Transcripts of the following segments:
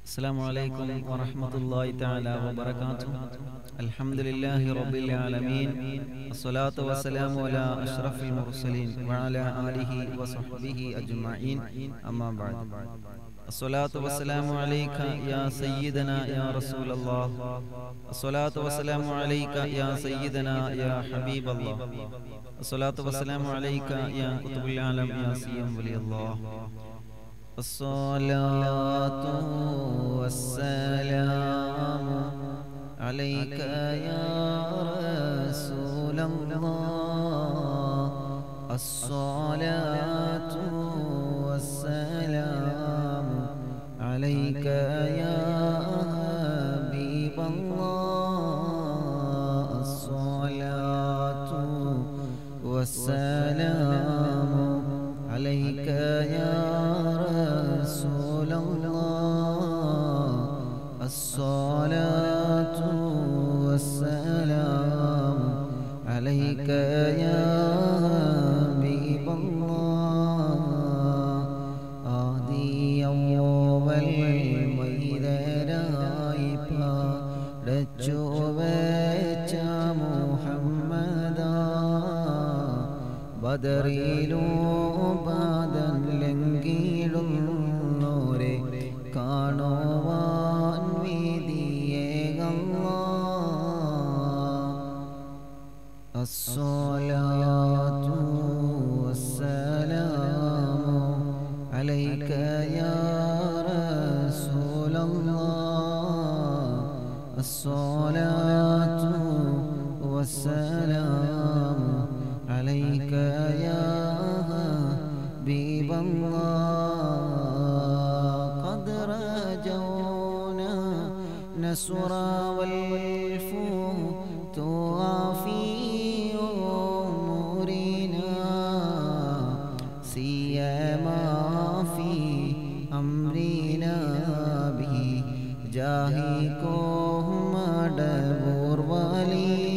السلام عليكم ورحمة الله تعالى وبركاته الحمد لله رب العالمين الصلاة والسلام على أشرف المرسلين وعلى آله وصحبه أجمعين أما بعد الصلاة والسلام عليك يا سيدنا يا رسول الله الصلاة والسلام عليك يا سيدنا يا حبيب الله الصلاة والسلام عليك يا قطب العالم يا سيم ولي الله الصلاة والسلام عليك يا رسول الله الصلاة والسلام عليك يا حبيب الله الصلاة والسلام عليك يا رسول الله الصلاة والسلام عليك يا حبيب الله ആദിയവൽ മൈതരായി പാടച്ചു വെച്ച മുഹമ്മദ ബദറിലോ പാദം ലംഘിടുന്നോരെ കാണുവാൻ വിധിയേകമ്മ الصلاة والسلام عليك يا رسول الله الصلاة والسلام عليك يا حبيب الله قد رجونا نصرا والفتوى في أمورنا سيما في أمرنا به جاهكم دبور ولي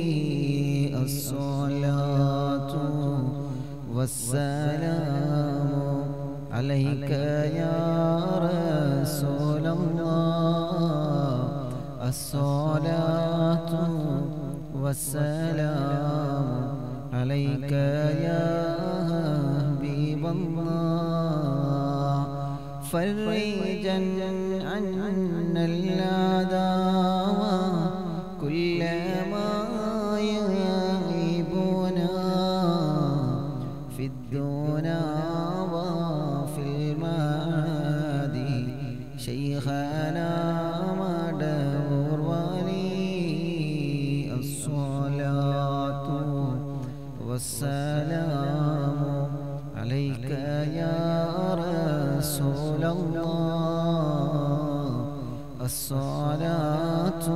الصلاة والسلام عليك يا رسول الله الصلاة والسلام عليك يا حبيب الله فرجا عنا العداوة كل ما يغيبنا في الدنا وفي المعادي شيخنا مدبر ولي الصلاة والسلام عليك يا رسول الله الصلاة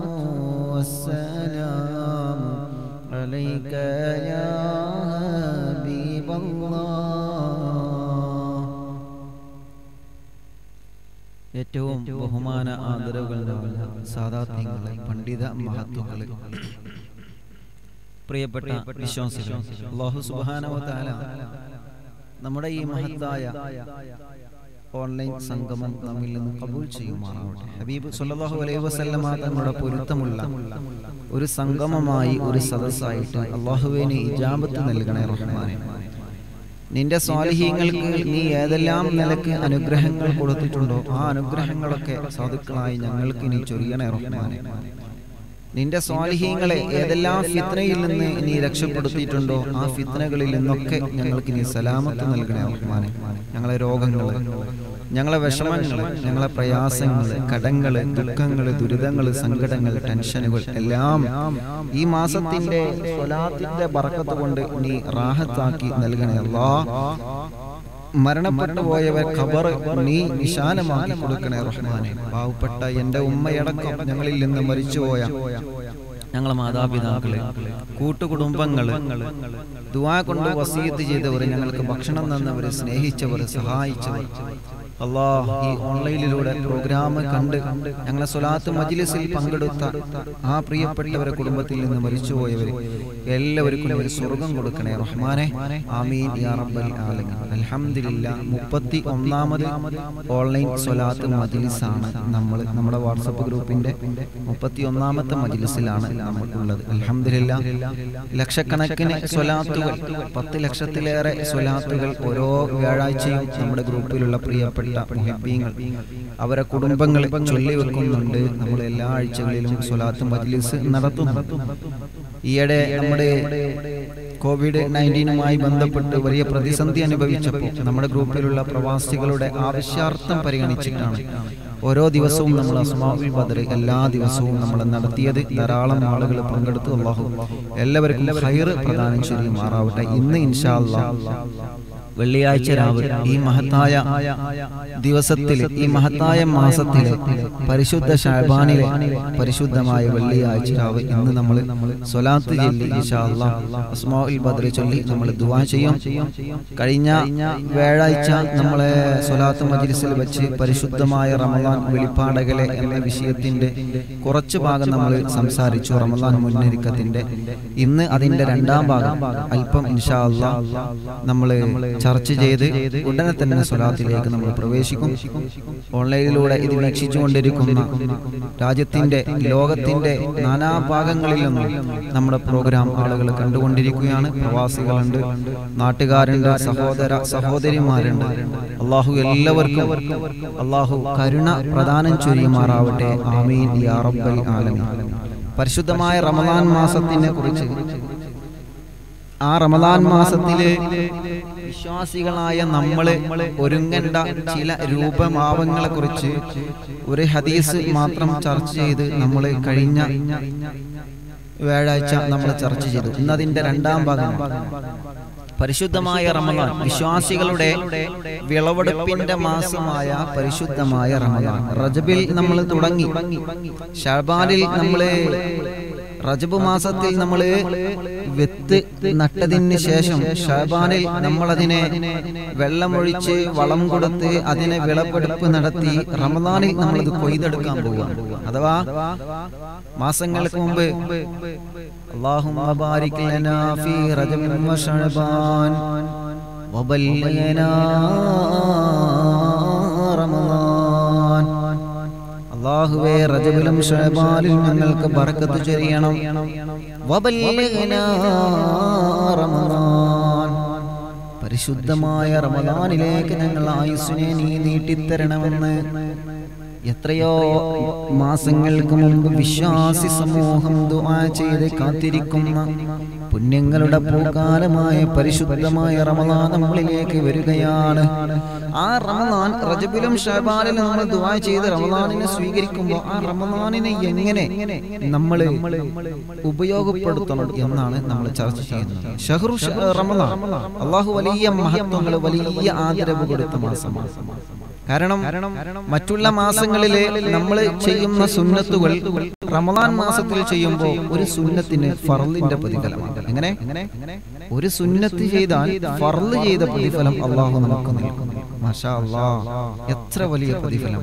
والسلام عليك يا حبيب الله ഏറ്റവും ബഹുമാന ആദരവുകൾ നിറഞ്ഞ സാധാത്യങ്ങളെ പണ്ഡിത മഹത്വങ്ങളെ പ്രിയപ്പെട്ട വിശ്വാസികൾ അല്ലാഹു സുബ്ഹാനഹു വ തആല നമ്മുടെ ഈ മഹത്തായ ഓൺലൈൻ സംഗമം നമ്മിൽ നിന്ന് കബൂൽ ചെയ്യുമാറാവട്ടെ ഹബീബ് സല്ലല്ലാഹു അലൈഹി വസല്ലമ തങ്ങളുടെ പൊരുത്തമുള്ള ഒരു സംഗമമായി ഒരു സദസ്സായിട്ട് അള്ളാഹുവിന് ഇജാബത്ത് നൽകണേ റഹ്മാനെ നിന്റെ സ്വാലിഹീങ്ങൾക്ക് നീ ഏതെല്ലാം നിലക്ക് അനുഗ്രഹങ്ങൾ കൊടുത്തിട്ടുണ്ടോ ആ അനുഗ്രഹങ്ങളൊക്കെ സാധുക്കളായി ഞങ്ങൾക്ക് നീ ചൊരിയണേ റഹ്മാനെ നിന്റെ സ്വാലിഹീങ്ങളെ ഏതെല്ലാം ഫിത്നയിൽ നിന്ന് നീ രക്ഷപ്പെടുത്തിയിട്ടുണ്ടോ ആ ഫിത്നകളിൽ നിന്നൊക്കെ ഞങ്ങൾക്ക് നീ സലാമത്ത് നൽകണേ റഹ്മാനെ ഞങ്ങളെ രോഗങ്ങൾ ഞങ്ങളെ വിഷമങ്ങൾ ഞങ്ങളെ പ്രയാസങ്ങൾ കടങ്ങള് ദുഃഖങ്ങള് ദുരിതങ്ങള് സങ്കടങ്ങൾ ടെൻഷനുകൾ എല്ലാം ഈ മാസത്തിന്റെ സ്വലാത്തിന്റെ ബറക്കത്ത് കൊണ്ട് നീ റാഹത്താക്കി നൽകണേ അല്ലാ മരണപ്പെട്ടു പോയവർ ഖബർ നീ വിശാലമാക്കി കൊടുക്കണേ റഹ്മാനെ പാവപ്പെട്ട എന്റെ ഉമ്മയടക്കം ഞങ്ങളിൽ നിന്ന് മരിച്ചുപോയ ഞങ്ങളെ മാതാപിതാക്കള് കൂട്ടുകുടുംബങ്ങള് ദുവാ കൊണ്ട് വസീയത്ത് ചെയ്തവർ ഞങ്ങൾക്ക് ഭക്ഷണം തന്നവർ സ്നേഹിച്ചവർ സഹായിച്ചവർ അല്ലാ ഈ ഓൺലൈനിലൂടെ പ്രോഗ്രാം കണ്ട് ഞങ്ങളെ സ്വലാത്ത് മജ്ലിസിൽ പങ്കെടുത്ത ആ പ്രിയപ്പെട്ടവരെ കുടുംബത്തിൽ നിന്ന് മരിച്ചുപോയവർ എല്ലാവർക്കും ഒരു സ്വർഗം കൊടുക്കണേ റഹ്മാനെ ആമീൻ യാ റബ്ബൽ ആലമീൻ അൽഹംദുലില്ലാ മുപ്പത്തി ഒന്നാമത് ഓൺലൈൻ സ്വലാത്ത് മജ്ലിസാണ് നമ്മൾ നമ്മുടെ വാട്സപ്പ് ഗ്രൂപ്പിന്റെ മുപ്പത്തി ഒന്നാമത്തെ മജ്ലിസിലാണ് നമുക്കുള്ളത് അൽഹംദുലില്ലാ ലക്ഷക്കണക്കിന് സ്വലാത്തുകൾ പത്ത് ലക്ഷത്തിലേറെ സ്വലാത്തുകൾ ഓരോ വ്യാഴാഴ്ചയും നമ്മുടെ ഗ്രൂപ്പിലുള്ള പ്രിയപ്പെട്ട മുഹിബീങ്ങൾ അവരെ കുടുംബങ്ങൾ ചൊല്ലിവെക്കുന്നുണ്ട് നമ്മൾ എല്ലാ ആഴ്ചകളിലും സ്വലാത്ത് മജ്ലിസ് നടത്തുന്നു ഈയിടെ നമ്മുടെ കോവിഡ് നയൻറ്റീനുമായി ബന്ധപ്പെട്ട് വലിയ പ്രതിസന്ധി അനുഭവിച്ചപ്പോൾ നമ്മുടെ ഗ്രൂപ്പിലുള്ള പ്രവാസികളുടെ ആവശ്യാർത്ഥം പരിഗണിച്ചിട്ടാണ് ഓരോ ദിവസവും നമ്മൾ അസ്മാവുൽ ബദർ എല്ലാ ദിവസവും നമ്മൾ നടത്തിയത് ധാരാളം ആളുകൾ പങ്കെടുത്തു അള്ളാഹു എല്ലാവർക്കും ഹൈർ പ്രദാനം ചെയ്യുമാറാവട്ടെ ഇന്ന് ഇൻഷാ അല്ലാഹ് വെള്ളിയാഴ്ച രാവ് ഈ മഹത്തായ ദിവസത്തിൽ ഈ മഹത്തായ മാസത്തിലെ പരിശുദ്ധ ഷാബാനിലെ പരിശുദ്ധമായ വെള്ളിയാഴ്ച രാവ് ഇന്ന് നമ്മൾ സ്വലാത്ത് ചൊല്ലി ഇൻഷാ അല്ലാഹ് അസ്മാഉൽ ബദ്ർ ചൊല്ലി നമ്മൾ ദുആ ചെയ്യും കഴിഞ്ഞ വ്യാഴാഴ്ച നമ്മളെ സ്വലാത്ത് മജ്ലിസിൽ വെച്ച് പരിശുദ്ധമായ റമദാൻ വെളിപ്പാടകലെ എന്ന വിഷയത്തിന്റെ കുറച്ച് ഭാഗം നമ്മൾ സംസാരിച്ചു റമദാൻ മുന്നൊരുക്കത്തിന്റെ ഇന്ന് അതിന്റെ രണ്ടാം ഭാഗം അല്പം ഇൻഷാ അല്ലാഹ് നമ്മൾ ചർച്ച ചെയ്ത് ഉടനെ തന്നെ സ്വലാത്തിലേക്ക് നമ്മൾ പ്രവേശിക്കും ഓൺലൈനിലൂടെ ഇത് വീക്ഷിച്ചുകൊണ്ടിരിക്കുന്ന രാജ്യത്തിന്റെ ലോകത്തിന്റെ നാനാ ഭാഗങ്ങളിൽ നിന്നും നമ്മുടെ പ്രോഗ്രാം ആളുകൾ കണ്ടുകൊണ്ടിരിക്കുകയാണ് പ്രവാസികളുണ്ട് നാട്ടുകാരുണ്ട് സഹോദര സഹോദരിമാരുണ്ട് അള്ളാഹു എല്ലാവർക്കും അള്ളാഹു കരുണ പ്രദാനം ചൊരിയുമാറാവട്ടെ ആമീൻ യാ റബ്ബൽ ആലമീൻ പരിശുദ്ധമായ റമദാൻ മാസത്തിനെ കുറിച്ച് ആ റമദാൻ മാസത്തില് വിശ്വാസികളായ നമ്മള് ഒരുങ്ങേണ്ട ചില രൂപമാവങ്ങളെ കുറിച്ച് ഒരു ഹദീസ് മാത്രം ചർച്ച ചെയ്ത് നമ്മൾ കഴിഞ്ഞ വ്യാഴാഴ്ച നമ്മൾ ചർച്ച ചെയ്തു ഇന്നതിന്റെ രണ്ടാം ഭാഗം പരിശുദ്ധമായ റമദാൻ വിശ്വാസികളുടെ വിളവെടുപ്പിന്റെ മാസമായ പരിശുദ്ധമായ റമദാൻ റജബിൽ നമ്മൾ തുടങ്ങി ഷാബാനിൽ നമ്മള് റജബ് മാസത്തിൽ നമ്മൾ വിത്ത് നട്ടതിന് ശേഷം ഷാബാനിൽ നമ്മൾ അതിനെ വെള്ളമൊഴിച്ച് വളം കൊടുത്ത് അതിനെ വിളവെടുപ്പ് നടത്തി റമദാനിൽ നമ്മൾ ഇത് കൊയ്തെടുക്കാൻ പോവുക അഥവാ മാസങ്ങൾക്ക് മുമ്പ് اللهم بارك لنا في رجب وشعبان وبلغنا رمضان അള്ളാഹുവേ റജബിലും ഷഹബാലും ഞങ്ങൾക്ക് ബർക്കത്ത് ചൊരിയണം വബല്ലിഗ്നാ റമദാൻ പരിശുദ്ധമായ റമദാനിലേക്ക് ഞങ്ങൾ ആയുസ്സിനെ നീ നീട്ടിത്തരണമെന്ന് എത്രയോ മാസങ്ങൾക്ക് മുമ്പ് വിശ്വാസി സമൂഹം ദുആ ചെയ്ത് കാത്തിരിക്കുന്ന പുണ്യങ്ങളുടെ പൂക്കാലമായ പരിശുദ്ധമായ റമദാൻ നമ്മളിലേക്ക് വരികയാണ് ആ റമദാൻ റജബിലും ഷഹബാനിലും നമ്മൾ ദുആ ചെയ്ത് റമദാനിനെ സ്വീകരിക്കുമ്പോൾ ആ റമദാനിനെ എങ്ങനെ നമ്മൾ ഉപയോഗപ്പെടുത്തണം എന്നാണ് നമ്മൾ ചർച്ച ചെയ്യുന്നത് ഷഹ്റു ഷ- റമദാൻ അള്ളാഹു വലിയ മഹത്വങ്ങൾ വലിയ ആദരവ് കൊടുത്ത മാസമാണ് കാരണം മറ്റുള്ള മാസങ്ങളിലെ നമ്മൾ ചെയ്യുന്ന സുന്നത്തുകൾ റമദാൻ മാസത്തിൽ ചെയ്യുമ്പോൾ ഒരു സുന്നത്തിന് ഫർലിന്റെ പ്രതിഫലമാണ് എങ്ങനെ ഒരു സുന്നത്ത് ചെയ്താൽ ഫർള് ചെയ്ത പ്രതിഫലം അള്ളാഹു നമുക്ക് നൽകുന്നു മാഷാ അല്ലാഹ് എത്ര വലിയ പ്രതിഫലം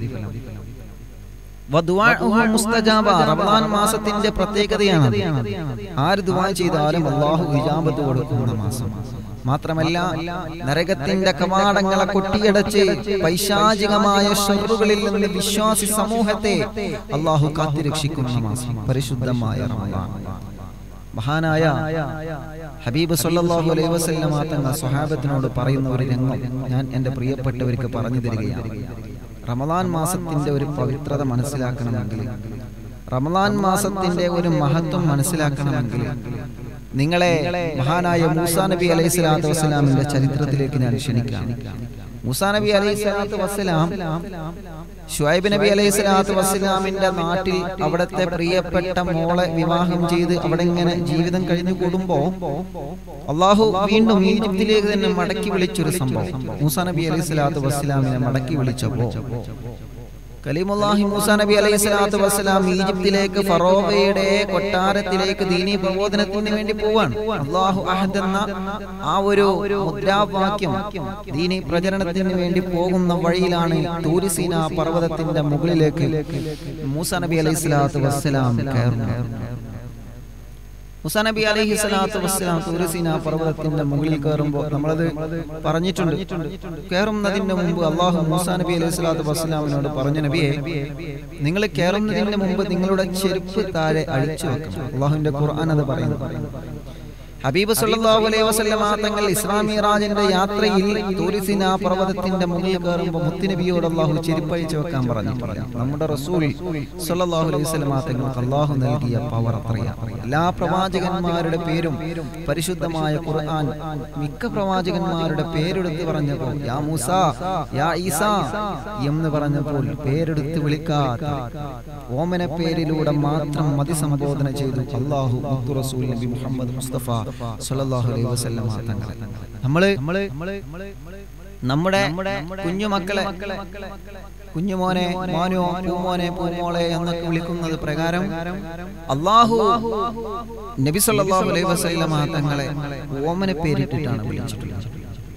വദുആഉഹു മുസ്തജാബ റമദാൻ മാസത്തിന്റെ പ്രത്യേകതയാണ് ആര് ദുആ ചെയ്താലും അള്ളാഹു ഇജാബത്ത് കൊടുക്കുന്ന മാസം മാത്രമല്ല നരകത്തിന്റെ കവാടങ്ങളെ കൊട്ടിയടച്ച് പൈശാചികമായ ഷറുകളിൽ നിന്ന് വിശ്വാസി സമൂഹത്തെ അള്ളാഹു കാത്തിരക്ഷിക്കുന്ന മാസം പരിശുദ്ധമായ റമദാൻ മഹാനായ ഹബീബ് സല്ലല്ലാഹു അലൈഹി വസല്ലമ തങ്ങൾ സ്വഹാബത്തിനോട് പറയുന്ന ഒരു രംഗം ഞാൻ എൻ്റെ പ്രിയപ്പെട്ടവർക്ക് പറഞ്ഞു തരികയാണ് റമദാൻ മാസത്തിന്റെ ഒരു പവിത്രത മനസ്സിലാക്കണമെങ്കിൽ റമദാൻ മാസത്തിന്റെ ഒരു മഹത്വം മനസ്സിലാക്കണമെങ്കിൽ നിങ്ങളെ മഹാനായ മൂസാ നബി അലൈഹി സ്വലാത്തു വസ്സലാമിന്റെ ചരിത്രത്തിലേക്ക് ഞാൻ ക്ഷണിക്കാം മൂസാ നബി അലൈഹി സ്വലാത്തു വസ്സലാം ഷുഐബ് നബി അലൈഹി സ്വലാത്തു വസ്സലാമിന്റെ നാട്ടിൽ അവിടുത്തെ പ്രിയപ്പെട്ട മോളെ വിവാഹം ചെയ്ത് അവിടെ ഇങ്ങനെ ജീവിതം കഴിഞ്ഞു കൂടുമ്പോ അള്ളാഹു വീണ്ടും ഈജിപ്തിലേക്ക് തന്നെ മടക്കി വിളിച്ചൊരു സംഭവം മൂസാ നബി അലൈഹി സ്വലാത്തു വസ്സലാമിനെ മടക്കി വിളിച്ചപ്പോ കലീമുല്ലാഹി മൂസ നബി അലൈഹി സ്വലാത്തു വസ്സലാം ഈജിപ്തിലേക്ക് ഫറോവയുടെ കൊട്ടാരത്തിലേക്ക് ദീനി പ്രബോധനത്തിന് വേണ്ടി പോവാണ് അള്ളാഹു അഹദ് എന്ന ആ ഒരു മുദ്രാവാക്യം ദീനി പ്രചരണത്തിന് വേണ്ടി പോകുന്ന വഴിയിലാണ് തൂരിസീന പർവ്വതത്തിന്റെ മുകളിലേക്ക് മൂസ നബി അലൈഹി സ്വലാത്തു വസ്സലാം കയറുന്നത് മുസാ നബി അലൈഹി സ്വലാത്തു വസ്സലാം തുരസീന പർവ്വതത്തിന്റെ മുകളിൽ കയറുമ്പോൾ നമ്മളത് പറഞ്ഞിട്ടുണ്ട് കയറുന്നതിന് മുമ്പ് അള്ളാഹു മൂസാ നബി അലൈഹി സ്വലാത്തു വസ്സലാമിനോട് പറഞ്ഞു നബിയെ നിങ്ങൾ കയറുന്നതിന് മുമ്പ് നിങ്ങളുടെ ചെരുപ്പ് താഴെ അഴിച്ചു വെക്കണം അള്ളാഹുവിന്റെ ഖുർആൻ അത് പറയുന്നു ഹബീബ് സല്ലല്ലാഹു അലൈഹി വസല്ലമ തങ്ങൾ ഇസ്ലാമി റാജിന്റെ യാത്രയിൽ തൂരിസിന പർവ്വതത്തിന്റെ മുകളിൽ കയറുമ്പോൾ മുത്തുനബിയോട് അള്ളാഹു ചെരുപ്പഴിച്ചു വെക്കാൻ പറഞ്ഞു നമ്മുടെ റസൂൽ സല്ലല്ലാഹു അലൈഹി വസല്ലമ തങ്ങൾക്ക് അള്ളാഹു നൽകിയ പവർ അത്രയാണ് എല്ലാ പ്രവാചകന്മാരുടെ പേരും പരിശുദ്ധമായ ഖുർആൻ മിക്ക പ്രവാചകന്മാരുടെ പേരെടുത്ത് പറഞ്ഞപ്പോൾ യാ മൂസ യാ ഈസ എന്ന് പറഞ്ഞപ്പോൾ പേരെടുത്ത് വിളിക്കാത്ത ഓമന പേരിലൂടെ മാത്രം മതിസംബോധന ചെയ്തു അള്ളാഹു മുത്തു റസൂൽ നബി മുഹമ്മദ് മുസ്തഫ സല്ലല്ലാഹു അലൈഹി വസല്ലമ തങ്ങളെ നമ്മള് നമ്മുടെ കുഞ്ഞുമക്കളെ കുഞ്ഞുമോനെ മോനോ പൂമോനെ പൂമോളെ എന്നൊക്കെ വിളിക്കുന്നത് പ്രകാരം അള്ളാഹു നബി സല്ലല്ലാഹു അലൈഹി വസല്ലമ തങ്ങളെ ഓമന പേരിട്ടിട്ടാണ് വിളിച്ചിട്ടുള്ളത്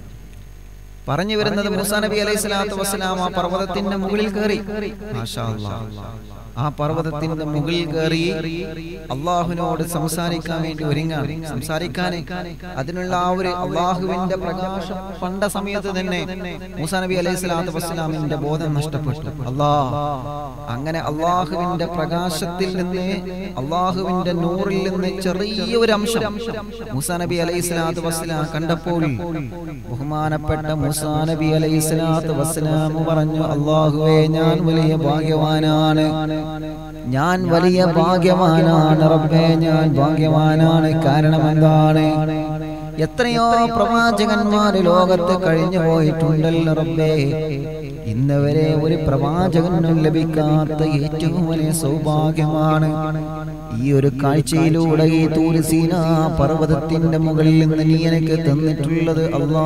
പറഞ്ഞു വരുന്നത് മൂസാ നബി അലൈഹി സ്വലാത്തു വസ്സലാം ആ പർവ്വതത്തിന്റെ മുകളിൽ കയറി മാഷാ അല്ലാഹ്. ആ പർവ്വതത്തിന്റെ മുകളിൽ കയറി അള്ളാഹുവിനോട് സംസാരിക്കാൻ വേണ്ടി ഒരുങ്ങാൻ സംസാരിക്കാൻ അതിനുള്ള ആ ഒരു അള്ളാഹുവിന്റെ പ്രകാശം കണ്ട സമയത്ത് തന്നെ മൂസാ നബി അലൈഹി സ്വലാത്തു വസ്സലാമിന്റെ ബോധം നഷ്ടപ്പെട്ടു അല്ലാ അങ്ങനെ അള്ളാഹുവിന്റെ പ്രകാശത്തിൽ നിന്ന് അള്ളാഹുവിന്റെ നൂറിൽ നിന്ന് ചെറിയ ഒരു അംശം മൂസാ നബി അലൈഹി സ്വലാത്തു വസ്സലാം കണ്ടപ്പോൾ ബഹുമാനപ്പെട്ട മൂസാ നബി അലൈഹി സ്വലാത്തു വസ്സലാം പറഞ്ഞു അള്ളാഹുവേ ഞാൻ വലിയ ഭാഗ്യവാനാണ് ഞാൻ വലിയ ഭാഗ്യവാനാണ് റബ്ബേ ഞാൻ ഭാഗ്യവാനാണ് കാരണം എന്താണ് എത്രയോ പ്രവാചകന്മാര് ലോകത്ത് കഴിഞ്ഞു പോയിട്ടുണ്ടല്ലോ റബ്ബേ ഇന്ന് വരെ ഒരു പ്രവാചകനും ലഭിക്കാത്ത ഏറ്റവും വലിയ സൗഭാഗ്യമാണ് ഈ ഒരു കാഴ്ചയിലൂടെ ഈ തൂരിസീന പർവ്വതത്തിന്റെ മുകളിൽ നിന്ന് നീ എനിക്ക് തന്നിട്ടുള്ളത് അല്ലാ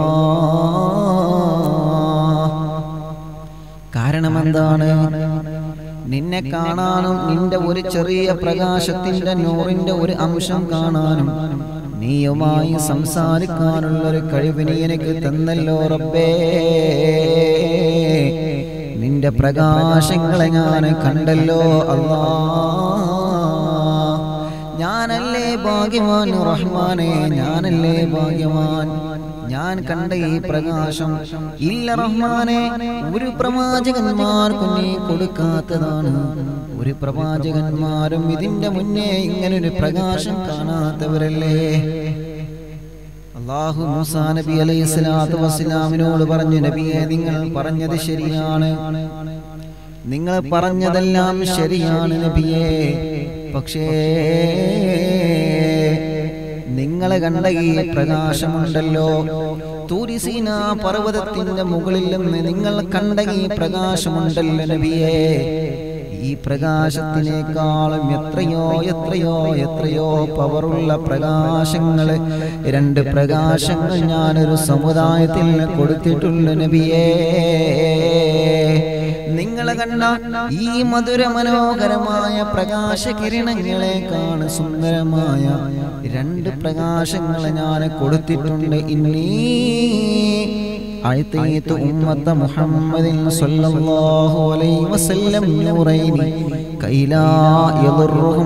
കാരണം എന്താണ് നിന്നെ കാണാനും നിന്റെ ഒരു ചെറിയ പ്രകാശത്തിന്റെ നൂറിന്റെ ഒരു അംശം കാണാനും നീയുമായി സംസാരിക്കാനുള്ള ഒരു കഴിവ് നീ എനിക്ക് തന്നല്ലോ റബ്ബേ നിന്റെ പ്രകാശങ്ങളെ ഞാൻ കണ്ടല്ലോ അല്ലാ ഞാനല്ലേ ഭാഗ്യവാൻ റഹ്മാനെ ഞാനല്ലേ ഭാഗ്യവാൻ ഞാൻ കണ്ട ഈ പ്രകാശം ഇല്ല റഹ്മാനെ ഒരു പ്രവാചകന്മാർക്കും നീ കൊടുക്കാത്തതാണ് ഒരു പ്രവാചകന്മാരും ഇതിന്റെ മുന്നേ ഇങ്ങനെ ഒരു പ്രകാശം കാണാത്തവരല്ലേ അള്ളാഹു മൂസാ നബി അലൈഹി സ്വലാത്തു വസ്സലാമിനോട് പറഞ്ഞു നബിയെ നിങ്ങൾ പറഞ്ഞത് ശരിയാണ് നിങ്ങൾ പറഞ്ഞതെല്ലാം ശരിയാണ് നബിയെ പക്ഷേ നിങ്ങൾ കണ്ട ഈ പ്രകാശമുണ്ടല്ലോ തൂരിസീന പർവ്വതത്തിന്റെ മുകളിൽ നിന്ന് നിങ്ങൾ കണ്ട ഈ പ്രകാശമുണ്ടല്ലോ നബിയെ ഈ പ്രകാശത്തിനേക്കാളും എത്രയോ എത്രയോ എത്രയോ പവറുള്ള പ്രകാശങ്ങള് രണ്ട് പ്രകാശങ്ങൾ ഞാനൊരു സമുദായത്തിൽ കൊടുത്തിട്ടുണ്ട് നബിയേ നിങ്ങൾ കണ്ട ഈ മധുര മനോഹരമായ പ്രകാശ കിരണങ്ങളെക്കാൾ സുന്ദരമായ രണ്ട് പ്രകാശങ്ങൾ ഞാൻ കൊടുത്തിട്ടുണ്ട് ഇന്നീ أعطيت أمة محمد صلى الله عليه وسلم نورين كي لا يضرهم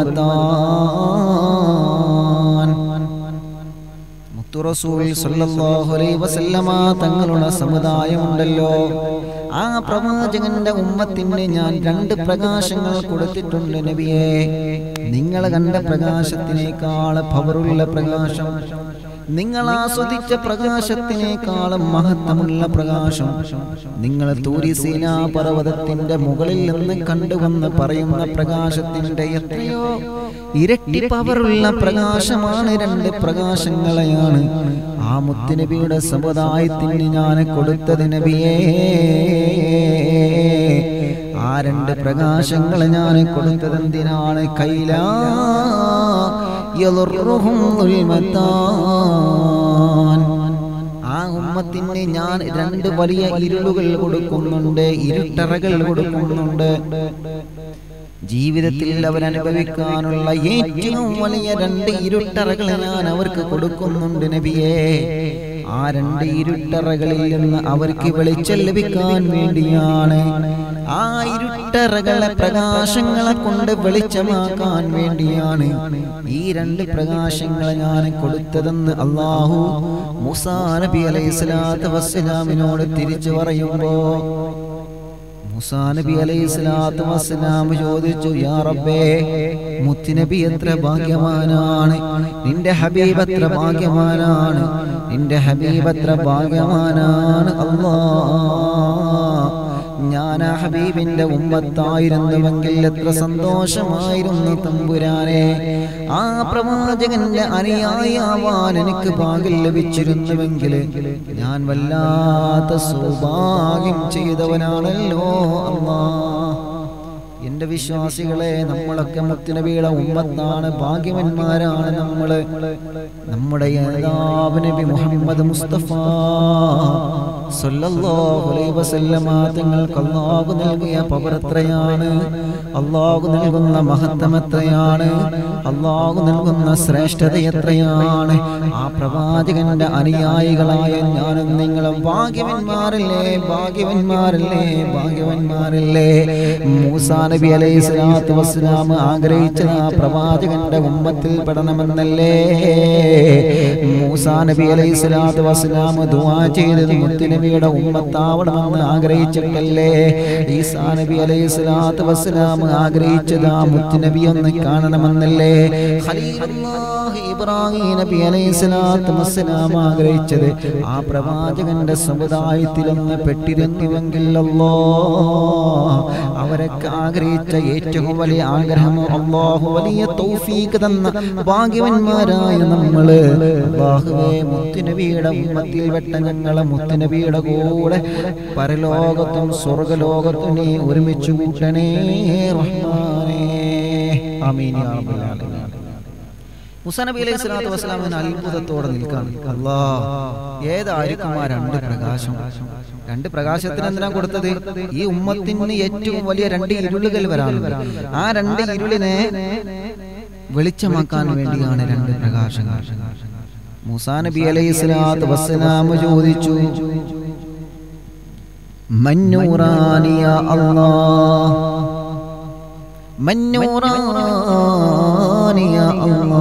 ظلمتان മുത്തുറസൂൽ സല്ലല്ലാഹു അലൈഹി വസല്ലമ തങ്ങളുടെ സമുദായമുണ്ടല്ലോ ആ പ്രവാചകന്റെ ഉമ്മത്തിന് ഞാൻ രണ്ട് പ്രകാശങ്ങൾ കൊടുത്തിട്ടുണ്ട് നബിയെ നിങ്ങൾ കണ്ട പ്രകാശത്തിനേക്കാൾ പവറുള്ള പ്രകാശം നിങ്ങൾ ആസ്വദിച്ച പ്രകാശത്തിനേക്കാളും മഹത്വമുള്ള പ്രകാശം നിങ്ങൾ തൂരിസീന പർവ്വതത്തിന്റെ മുകളിൽ നിന്ന് കണ്ടുവന്ന് പറയുന്ന പ്രകാശത്തിന്റെ എത്രയോ ഇരട്ടി പവറുള്ള പ്രകാശമാണ് രണ്ട് പ്രകാശങ്ങളെയാണ് ആ മുത്തുനബിയുടെ സമുദായത്തിന് ഞാൻ കൊടുത്തത് നബിയേ ആ രണ്ട് പ്രകാശങ്ങൾ ഞാൻ കൊടുത്തത് എന്തിനാണ് കൈലാ യളുറുഹും ദുൽമത്താൻ. ആ ഉമ്മത്തിന് ഞാൻ രണ്ട് വലിയ ഇരുളുകൾ കൊടുക്കുന്നുണ്ട് ഇരുട്ടറകൾ കൊടുക്കുന്നുണ്ട് ജീവിതത്തിൽ അവരനുഭവിക്കാനുള്ള ഏറ്റവും വലിയ രണ്ട് ഇരുട്ടറകൾ ഞാൻ അവർക്ക് കൊടുക്കുന്നുണ്ട് നബിയേ ആ രണ്ട് ഇരുട്ടറകളിൽ നിന്ന് അവർക്ക് വെളിച്ചം ലഭിക്കാൻ വേണ്ടിയാണ് ആ ഇരുട്ടറകളെ പ്രകാശങ്ങളെ കൊണ്ട് വെളിച്ചമാക്കാൻ വേണ്ടിയാണ് ഈ രണ്ട് പ്രകാശങ്ങളെ ഞാൻ കൊടുത്തതെന്ന് അള്ളാഹു മുസാ നബി അലൈഹി സ്വലാത്തു വസ്സലാമിനോട് തിരിച്ചു പറയുമ്പോ മൂസാ നബി അലൈഹി സ്വലാത്തു വസ്സലാം ചോദിച്ചു യാ റബ്ബേ മുത്തുനബി എത്ര ഭാഗ്യവാനാണ് നിന്റെ ഹബീബ് എത്ര ഭാഗ്യവാനാണ് നിന്റെ ഹബീബ് എത്ര ഭാഗ്യവാനാണ് അല്ലാ ഞാൻ ആ ഹബീബിന്റെ ഉമ്മത്തായിരുന്നുവെങ്കിൽ എത്ര സന്തോഷമായിരുന്നു തമ്പുരാനെ ആ പ്രവാചകന്റെ അനുയായിയാവാൻ എനിക്ക് ഭാഗ്യം ലഭിച്ചിരുന്നുവെങ്കിൽ ഞാൻ വല്ലാത്ത സൗഭാഗ്യം ചെയ്തവനാണല്ലോ അമ്മാ എന്റെ വിശ്വാസികളെ നമ്മളൊക്കെ മുത്തുനബിയുടെ ഉമ്മത്താണ് ഭാഗ്യവന്മാരാണ് നമ്മള് നമ്മുടെ ഏതാവ് നബി മുഹമ്മദ് മുസ്തഫ സല്ലല്ലാഹു അലൈഹി വസല്ലമ തങ്ങൾക്ക് അല്ലാഹു നൽകിയ പവർ എത്രയാണ് അല്ലാഹു നൽകുന്ന മഹത്വം എത്രയാണ് അല്ലാഹു നൽകുന്ന ശ്രേഷ്ഠത എത്രയാണ് ആ പ്രവാചകന്റെ അനുയായികളായ ഞാനും നിങ്ങളും ഭാഗ്യവന്മാരല്ലേ ഭാഗ്യവന്മാരല്ലേ ഭാഗ്യവന്മാരല്ലേ മൂസാ നബി അലൈഹി സ്വലാത്തു വസ്സലാം ആഗ്രഹിച്ചത് ആ പ്രവാചകന്റെ ഉമ്മത്തിൽ പെടണമെന്നല്ലേ മൂസാ നബി അലൈഹി സ്വലാത്തു വസ്സലാം ദുആ ചെയ്തത് മുത്തുനബിയുടെ ഉമ്മത്താവണമെന്ന് ആഗ്രഹിച്ചിട്ടല്ലേ ഈസാ നബി അലൈഹി സ്വലാത്തു വസ്സലാം ആഗ്രഹിച്ചത് ആ മുത്തുനബി ഒന്ന് കാണണമെന്നല്ലേ ഖലീലുല്ലാഹി ഇബ്രാഹിം നബി അലൈഹി സ്വലാത്തു വസ്സലാം ആഗ്രഹിച്ചത് ആ പ്രവാചകന്റെ സമുദായത്തിലൊന്ന് പെട്ടിരുന്നുവെങ്കിൽ അല്ലോ അവരൊക്കെ ആഗ്രഹിച്ച ഏറ്റവും വലിയ ആഗ്രഹം അള്ളാഹു വലിയ തൗഫീഖ് തന്ന ഭാഗ്യവന്മാരായ നമ്മള് അള്ളാഹുവേ മുത്തുനബിയുടെ ഉമ്മത്തിൽ വെട്ട ഞങ്ങളെ മുത്തുനബിയുടെ കൂടെ പരലോകത്തും സ്വർഗലോകത്തും നീ ഒരുമിച്ച് കൂട്ടണേ റഹ്മാനേ ആമീൻ യാ റബ്ബൽ ആലമീൻ മുസാ നബി അലൈഹി സ്വലാത്തു വസ്സലാമിന് അത്ഭുതത്തോടെ നിൽക്കാൻ അല്ലാ ഏതായിരിക്കും ആ രണ്ട് പ്രകാശം രണ്ട് പ്രകാശത്തിന് എന്തിനാ കൊടുത്തത് ഈ ഉമ്മത്തിന് ഏറ്റവും വലിയ രണ്ട് ഇരുളുകൾ വരാനുണ്ട് ആ രണ്ട് ഇരുളിനെ വെളിച്ചമാക്കാൻ വേണ്ടിയാണ് രണ്ട് പ്രകാശങ്ങൾ മൂസാ നബി അലൈഹി സ്വലാത്തു വസ്സലാം ചോദിച്ചു മന്നൂറാനിയ അല്ലാ മന്നൂറാനിയ അല്ലാ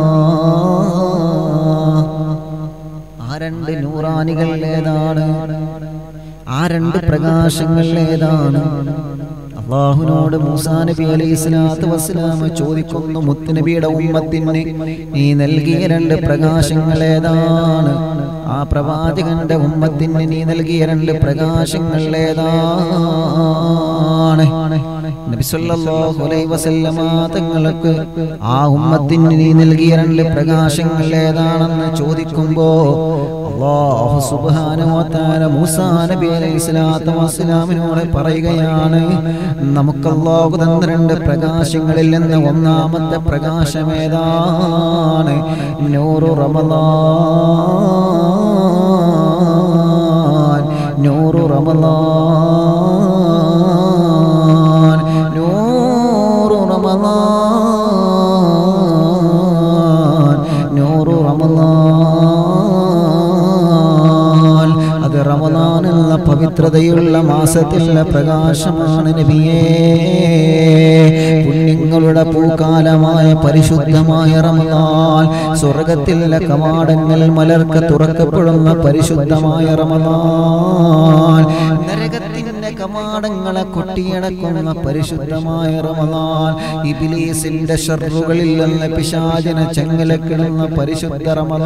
ആ രണ്ട് നൂറാനികൾ ഏതാണ് ആ രണ്ട് പ്രകാശങ്ങൾ ഏതാണ് അള്ളാഹുനോട് മൂസാ നബി അലൈഹി സ്വലാത്തു വസ്സലാം ചോദിക്കുന്നു മുത്തുനബിയുടെ ഉമ്മത്തിന് നീ നൽകിയ രണ്ട് പ്രകാശങ്ങൾ ഏതാണ് ആ പ്രവാചകന്റെ ഉമ്മത്തിന് നീ നൽകിയ രണ്ട് പ്രകാശങ്ങൾ ഏതാണ് നബി സല്ലല്ലാഹു അലൈഹി വസല്ലമ തങ്ങൾക്ക് ആ ഉമ്മത്തിന് നീ നൽകിയ രണ്ട് പ്രകാശങ്ങൾ ഏതാണെന്ന് ചോദിക്കുമ്പോ അല്ലാഹു സുബ്ഹാനഹു വ തആല മൂസാ നബി അലൈഹി സ്വലാത്തു വസ്സലാമിനോട് പറയുകയാണ് നമുക്ക് അല്ലാഹു തന്ന രണ്ട് പ്രകാശങ്ങളിൽ നിന്ന് ഒന്നാമത്തെ പ്രകാശം ഏതാണ് നൂറു റമളാൻ നൂറു റമളാൻ നൂറു റമളാൻ നൂറു റമളാൻ അത് റമളാൻ എന്ന പവിത്രതയുള്ള മാസത്തിലുള്ള പ്രകാശമാണ് നബിയേ പുണ്യങ്ങളുടെ പൂക്കാലമായ പരിശുദ്ധമായ റമളാൻ സ്വർഗത്തിലെ കവാടങ്ങൾ മലർക്ക് തുറക്കപ്പെടുന്ന പരിശുദ്ധമായ റമളാൻ നരകത്തിന്റെ കവാടങ്ങളെ കൊട്ടിയടക്കുന്ന പരിശുദ്ധമായ റമളാൻ ഇബിലീസിന്റെ ഷർറുകളിൽ നിന്ന് പിശാചന ചെങ്ങലക്കിടുന്ന പരിശുദ്ധ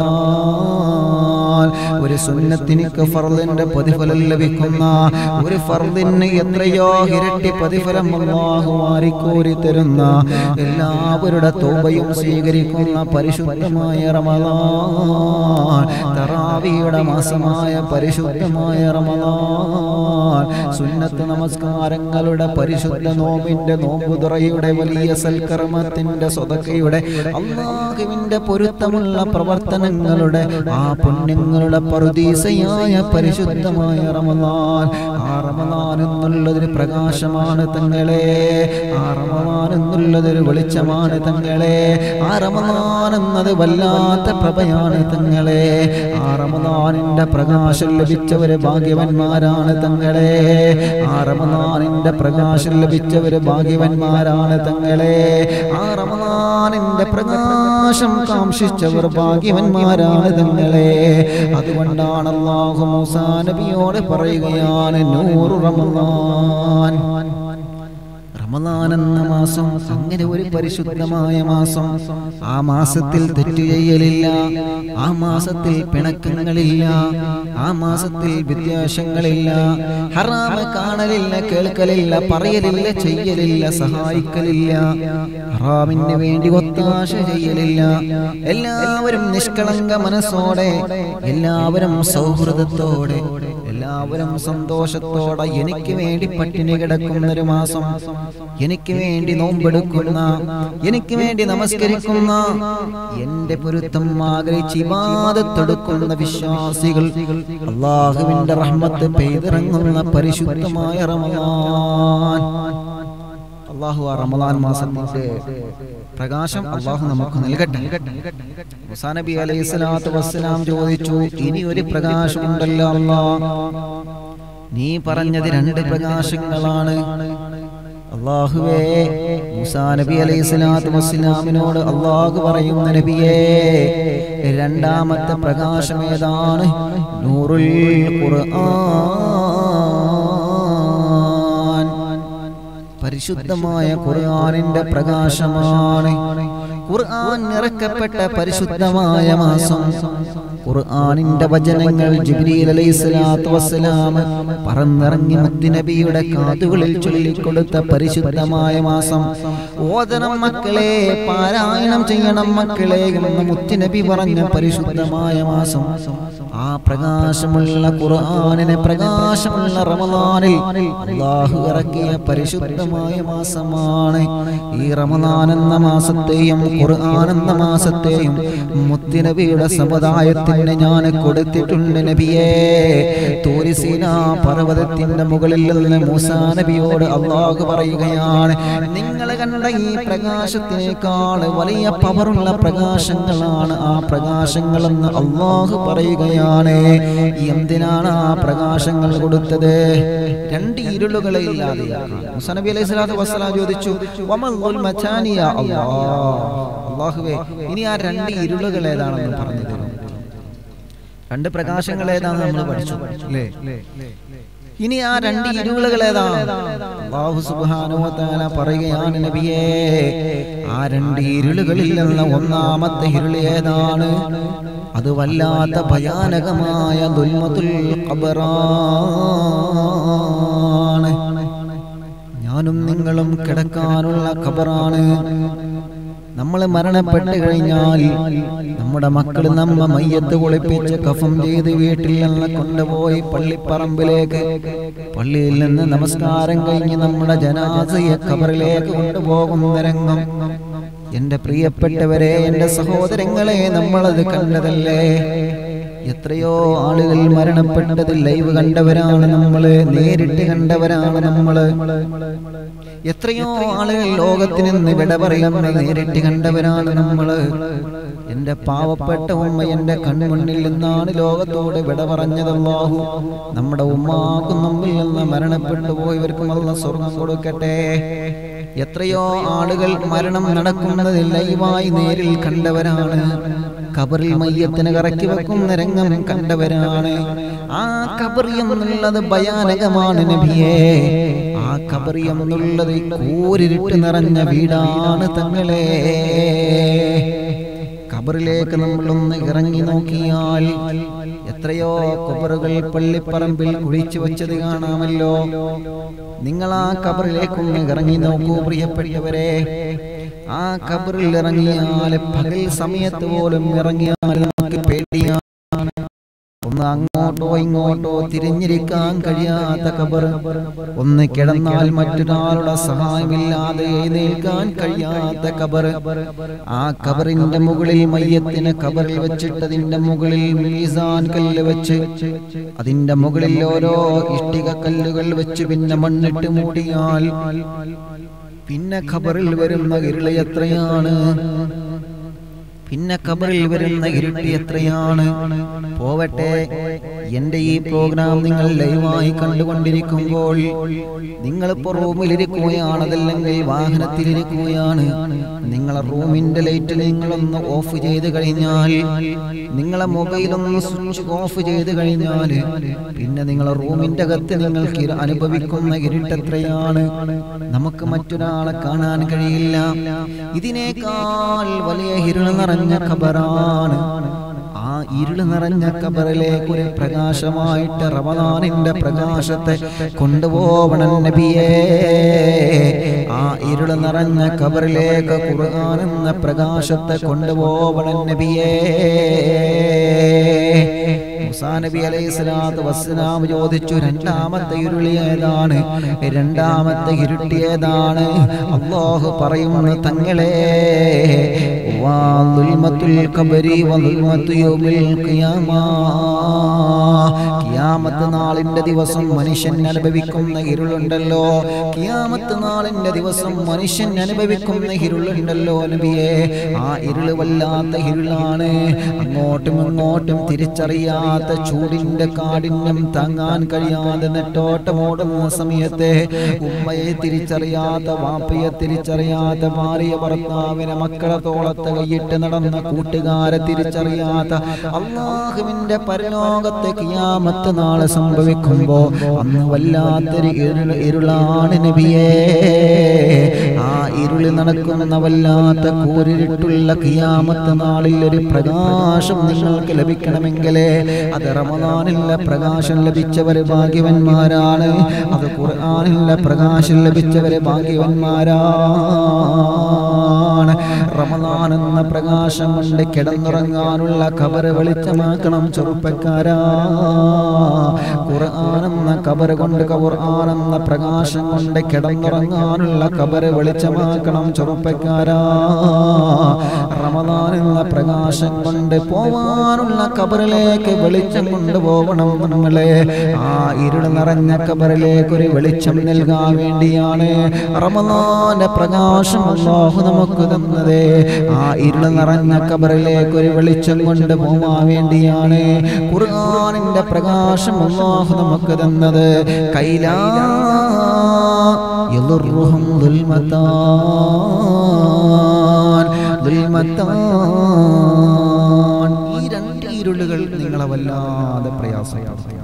റമളാൻ ഒരു സുന്നത്തിനിക്ക് ഫർദിന്റെ പ്രതിഫലം ലഭിക്കുന്ന ഒരു ഫർദിന് എത്രയോ ഇരട്ടി പ്രതിഫലം അല്ലാഹു മാറിക്കോരി തരുന്ന എല്ലാവരുടെ തോബയും സ്വീകരിക്കുന്ന പരിശുദ്ധമായ റമളാൻ തറാവിയുടെ മാസമായ പരിശുദ്ധമായ റമളാൻ സുന്നത്ത് നമസ്കാരങ്ങളുടെ പരിശുദ്ധ നോമ്പിന്റെ നോമ്പുതുറയുടെ വലിയ സൽക്കർമ്മത്തിന്റെ സ്വതക്കയുടെ അള്ളാഹുവിന്റെ പൊരുത്തമുള്ള പ്രവർത്തനങ്ങളുടെ ആ പുണ്യങ്ങൾ നിങ്ങളുടെ പറുദീസയായ പരിശുദ്ധമായ റമദാൻ ആ റമദാൻ എന്നുള്ളതൊരു പ്രകാശമാണ് തങ്ങളെ ആ റമദാൻ എന്നുള്ളതൊരു വെളിച്ചമാണ് തങ്ങളെ ആ റമദാൻ എന്നത് വല്ലാത്ത പ്രഭയാണ് തങ്ങളെ ആ റമദാനിന്റെ പ്രകാശം ലഭിച്ചവര് ഭാഗ്യവന്മാരാണ് തങ്ങളെ ആ റമദാനിന്റെ പ്രകാശം ലഭിച്ചവര് ഭാഗ്യവന്മാരാണ് തങ്ങളെ ആ റമദാനിന്റെ പ്രകാശം കാംക്ഷിച്ചവർ ഭാഗ്യവന്മാരാണ് തങ്ങളെ അതുകൊണ്ടാണ് അള്ളാഹു മൂസാ നബിയോട് പറയുകയാണ് നൂറ് റമദാൻ റമദാൻ എന്ന മാസം അങ്ങനെ ഒരു പരിശുദ്ധമായ മാസം ആ മാസത്തിൽ തെറ്റു ചെയ്യലില്ല ആ മാസത്തിൽ പിണക്കങ്ങളില്ല ആ മാസത്തിൽ വ്യത്യാസങ്ങളില്ല ഹറാമ് കാണലില്ല കേൾക്കലില്ല പറയലില്ല ചെയ്യലില്ല സഹായിക്കലില്ല ഹറാമിന് വേണ്ടി ഒത്താശ ചെയ്യലില്ല എല്ലാവരും നിഷ്കളങ്ക മനസ്സോടെ എല്ലാവരും സൗഹൃദത്തോടെ എല്ലാവരും സന്തോഷത്തോടെ എനിക്ക് വേണ്ടി പട്ടിണി കിടക്കുന്ന ഒരു മാസം എനിക്ക് വേണ്ടി നോമ്പെടുക്കുന്ന എനിക്ക് വേണ്ടി നമസ്കരിക്കുന്ന എന്റെ പൊരുത്തം ആഗ്രഹിച്ച് ഇബാദത്തെടുക്കുന്ന വിശ്വാസികൾ അള്ളാഹുവിന്റെ റഹ്മത്ത് പെയ്തിറങ്ങുന്ന പരിശുദ്ധമായ റമദാൻ അള്ളാഹു ആ റമദാൻ മാസത്തിന്റെ പ്രകാശം അള്ളാഹു നമുക്ക് നൽകട്ടെ മുസാ നബി അലൈഹി സ്വലാത്തു വസ്സലാം ചോദിച്ചു ഇനി ഒരു പ്രകാശമുണ്ടല്ലോ അല്ലാ നീ പറഞ്ഞത് രണ്ട് പ്രകാശങ്ങളാണ് അള്ളാഹുവേ മുസാ നബി അലൈഹി സ്വലാത്തു വസ്സലാമിനോട് അള്ളാഹു പറയുന്ന നബിയേ രണ്ടാമത്തെ പ്രകാശം ഏതാണ് നൂറുൽ ഖുർആൻ പരിശുദ്ധമായ ഖുർആനിന്റെ പ്രകാശമാണ് ഖുർആൻ നിറക്കപ്പെട്ട പരിശുദ്ധമായ മാസം ഖുർആനിന്റെ വചനങ്ങൾ ജിബ്രീൽ അലൈഹിസ്സലാത്തു വസ്സലാം പറന്നിറങ്ങി മുത്തുനബിയുടെ കാതുകളിൽ ചൊല്ലിക്കൊടുത്ത പരിശുദ്ധമായ മാസം ഓതണം മക്കളെ പാരായണം ചെയ്യണം മക്കളെ എന്ന് മുത്തുനബി പറഞ്ഞ പരിശുദ്ധമായ മാസം ആ പ്രകാശമുള്ള ഖുർആനിനെ പ്രകാശമുള്ള റമദാനിൽ അല്ലാഹു ഇറക്കിയ പരിശുദ്ധമായ മാസമാണ് ഈ റമദാൻ എന്ന മാസത്തെയും ഖുർആൻ എന്ന മാസത്തെയും മുത്തുനബിയുടെ സമുദായത്തിന് ഞാൻ കൊടുത്തിട്ടുണ്ട് നബിയേ തൂരിസീന പർവ്വതത്തിന്റെ മുകളിൽ നിന്ന് മൂസാ നബിയോട് അള്ളാഹു പറയുകയാണ് നിങ്ങൾ കണ്ട ഈ പ്രകാശത്തിനേക്കാൾ വലിയ പവറുള്ള പ്രകാശങ്ങളാണ് ആ പ്രകാശങ്ങളെന്ന് അള്ളാഹു പറയുകയാണ് എന്തിനാണ് ആ പ്രകാശങ്ങൾ കൊടുത്തത് രണ്ട് ഇരുളുകളെ ഇല്ലാതെയാക്കാൻ മൂസാ നബി അലൈഹി സ്വലാത്തു വസ്സലാം ചോദിച്ചു വമൽ ദുൽമതാനിയ അല്ലാഹ് അള്ളാഹുവേ ഇനി ആ രണ്ട് ഇരുളുകൾ ഏതാണെന്ന് പറഞ്ഞു തരും രണ്ട് പ്രകാശങ്ങൾ ഏതാണെന്ന് നമ്മൾ പഠിച്ചു അല്ലേ ഇനി ആ രണ്ട് ഇരുളുകൾ ഏതാണ് അള്ളാഹു സുബ്ഹാനഹു വ തആല പറയുകയാണ് നബിയേ ആ രണ്ട് ഇരുളുകളിൽ നിന്ന് ഒന്നാമത്തെ ഇരുൾ ഏതാണ് അത് വല്ലാത്ത ഭയാനകമായ ദുൽമത്തുൽ ഖബറാണ് ഞാനും നിങ്ങളും കിടക്കാനുള്ള ഖബറാണ് നമ്മൾ മരണപ്പെട്ട് കഴിഞ്ഞാൽ നമ്മുടെ മക്കൾ നമ്മ മയ്യത്ത് കുളിപ്പിച്ച് കഫം ചെയ്ത് വീട്ടിൽ നിന്ന് കൊണ്ടുപോയി പള്ളിപ്പറമ്പിലേക്ക് പള്ളിയിൽ നിന്ന് നമസ്കാരം കഴിഞ്ഞ് നമ്മുടെ ജനാസയെ ഖബറിലേക്ക് കൊണ്ടുപോകുന്ന രംഗം എന്റെ പ്രിയപ്പെട്ടവരെ എന്റെ സഹോദരങ്ങളെ നമ്മളത് കണ്ടതല്ലേ എത്രയോ ആളുകൾ മരണപ്പെട്ടത് ലൈവ് കണ്ടവരാണ് നമ്മള് നേരിട്ട് കണ്ടവരാണ് നമ്മള് എത്രയോ ആളുകൾ ലോകത്തിൽ നിന്ന് വിട പറയുന്ന നേരിട്ട് കണ്ടവരാണ് നമ്മള് എന്റെ പാവപ്പെട്ട ഉമ്മ എന്റെ കൺമുന്നിൽ നിന്നാണ് ലോകത്തോട് വിട പറഞ്ഞതല്ലാഹു നമ്മുടെ ഉമ്മാക്കും നമ്മിൽ നിന്ന് മരണപ്പെട്ടു പോയവർക്കും അല്ല സ്വർണം കൊടുക്കട്ടെ എത്രയോ ആളുകൾ മരണം നടക്കുന്നത് ലൈവായി നേരിൽ കണ്ടവരാണ് കബറിൽ മയ്യത്തിന് കറക്കി വെക്കുന്ന രംഗം കണ്ടവരാണ് ആ കബറി എന്നുള്ളത് ഭയാനകമാണ് നബിയേ ആ കബറി എന്നുള്ളത് കൂരിരുട്ട് നിറഞ്ഞ വീടാണ് തങ്ങളെ കബറിലേക്ക് നമ്മളൊന്ന് ഇറങ്ങി നോക്കിയാൽ എത്രയോ കബറുകൾ പള്ളിപ്പറമ്പിൽ കുഴിച്ചു വെച്ചത് കാണാമല്ലോ നിങ്ങൾ ആ കബറിലേക്കൊന്ന് ഇറങ്ങി നോക്കൂ പ്രിയപ്പെട്ടവരെ ആ കബറിൽ ഇറങ്ങിയാൽ പകൽ സമയത്ത് പോലും ഇറങ്ങിയാൽ നമുക്ക് പേടിയാണ് ഒന്ന് അങ്ങോട്ടോ ഇങ്ങോട്ടോ തിരിഞ്ഞിരിക്കാൻ കഴിയാത്ത കബർ ഒന്ന് കിടന്നാൽ മറ്റൊരാളുടെ സഹായമില്ലാതെ എഴുന്നേൽക്കാൻ കഴിയാത്ത കബർ ആ കബറിന്റെ മുകളിൽ മയ്യത്തിനെ കബറിൽ വെച്ചിട്ടതിന്റെ മുകളിൽ മീസാൻ കല്ല് വെച്ച് അതിന്റെ മുകളിൽ ഓരോ ഇഷ്ടിക കല്ലുകൾ വെച്ച് പിന്നെ മണ്ണിട്ട് മൂടിയാൽ പിന്നെ ഖബറിൽ വരുന്ന ഇരുള എത്രയാണ് പിന്നെ ഖബറിൽ വരുന്ന ഇരുട്ടി എത്രയാണ് പോവട്ടെ എന്റെ ഈ പ്രോഗ്രാം നിങ്ങൾ ലൈവായി കണ്ടുകൊണ്ടിരിക്കുമ്പോൾ നിങ്ങളിപ്പോ റൂമിലിരിക്കുകയാണ് അതല്ലെങ്കിൽ വാഹനത്തിലിരിക്കുകയാണ് നിങ്ങളെ റൂമിന്റെ ലൈറ്റ് നിങ്ങളൊന്ന് ഓഫ് ചെയ്ത് കഴിഞ്ഞാൽ നിങ്ങളെ മൊബൈൽ ഒന്ന് സ്വിച്ച് ഓഫ് ചെയ്ത് കഴിഞ്ഞാൽ പിന്നെ നിങ്ങളെ റൂമിന്റെ അകത്ത് നിങ്ങൾക്ക് ഇര- അനുഭവിക്കുന്ന ഇരുട്ടെത്രയാണ് നമുക്ക് മറ്റൊരാളെ കാണാൻ കഴിയില്ല ഇതിനേക്കാൾ വലിയ ഇരുൾ നിറഞ്ഞ ഖബറാണ് ആ ഇരുള് നിറഞ്ഞ കബറിലേക്ക് ഒരു പ്രകാശമായിട്ട് റമദാനിന്റെ പ്രകാശത്തെ കൊണ്ടുപോവണം നബിയേ ആ ഇരുള് നിറഞ്ഞ കബറിലേക്ക് ഖുർആൻ എന്ന പ്രകാശത്തെ കൊണ്ടുപോവണം നബിയേ മൂസാ നബി അലൈഹി സ്വലാത്തു വസ്സലാം ചോദിച്ചു രണ്ടാമത്തെ ഇരുളി ഏതാണ് രണ്ടാമത്തെ ഇരുട്ടി ഏതാണ് അള്ളാഹു പറയുന്നു തങ്ങളെ വാ ദുൽമത്തുൽ ഖബരി വ ദുൽമത്തു യൗമിൽ ഖിയാമ കിയാമത്ത് നാളിന്റെ ദിവസം മനുഷ്യൻ അനുഭവിക്കുന്ന ഇരുളുണ്ടല്ലോ കിയാമത്ത് നാളിന്റെ ദിവസം മനുഷ്യൻ അനുഭവിക്കുന്ന ഇരുളുണ്ടല്ലോ നബിയെ ആ ഇരുള് വല്ലാത്ത ഇരുളാണ് അങ്ങോട്ടും ഇങ്ങോട്ടും തിരിച്ചറിയാത്ത ചൂടിന്റെ കാഠിന്യം താങ്ങാൻ കഴിയാതെ നെട്ടോട്ടമോടുന്ന സമയത്ത് ഉമ്മയെ തിരിച്ചറിയാത്ത വാപ്പയെ തിരിച്ചറിയാത്ത ഭാര്യ ഭർത്താവിനെ മക്കളെ തോളത്ത് കൈയിട്ട് നടന്ന കൂട്ടുകാരെ തിരിച്ചറിയാത്ത അള്ളാഹുവിന്റെ പരലോകത്തെ കിയാമത്ത് നാളെ സംഭവിക്കുമ്പോ അന്ന് വല്ലാത്തൊരു ഇരുള് ഇരുളാണ് നബിയേ ആ ഇരുള് നടക്കുന്ന വല്ലാത്ത കൂരിട്ടുള്ള കിയാമത്ത് നാളിൽ ഒരു പ്രകാശം നിങ്ങൾക്ക് ലഭിക്കണമെങ്കിൽ അത് റമദാനിലെ പ്രകാശം ലഭിച്ചവര് ഭാഗ്യവന്മാരാണ് അത് ഖുർആാനിലെ പ്രകാശം ലഭിച്ചവര് ഭാഗ്യവന്മാരാണ് റമദാൻ എന്ന പ്രകാശം കൊണ്ട് കിടന്നുറങ്ങാനുള്ള കബറ് വെളിച്ചമാക്കണം ചെറുപ്പക്കാരാ ഖുർആൻ എന്ന കബറ് കൊണ്ട് ഖുർആൻ എന്ന പ്രകാശം കൊണ്ട് കിടന്നുറങ്ങാനുള്ള കബറ് വെളിച്ചമാക്കണം ചെറുപ്പക്കാരാ റമദാൻ എന്ന പ്രകാശം കൊണ്ട് പോവാനുള്ള കബറിലേക്ക് വെളിച്ചം കൊണ്ടുപോകണം നമ്മളെ ആ ഇരുൾ നിറഞ്ഞ കബറിലേക്ക് ഒരു വെളിച്ചം നൽകാൻ വേണ്ടിയാണ് റമദാന്റെ പ്രകാശം അല്ലാഹു നമുക്ക് തന്നത് ആ ഇരുൾ നിറഞ്ഞ കബറിലേക്ക് ഒരു വെളിച്ചം കൊണ്ട് പോവാൻ വേണ്ടിയാണ് ഖുർആനിന്റെ പ്രകാശം അല്ലാഹു നമുക്ക് തന്നത് കൈലാ യദുർറുഹും ദുൽമതാൻ ദുൽമതാൻ ഈ രണ്ട് ഇരുളുകൾ നിങ്ങളെ വല്ലാതെ പ്രയാസപ്പെടുത്തും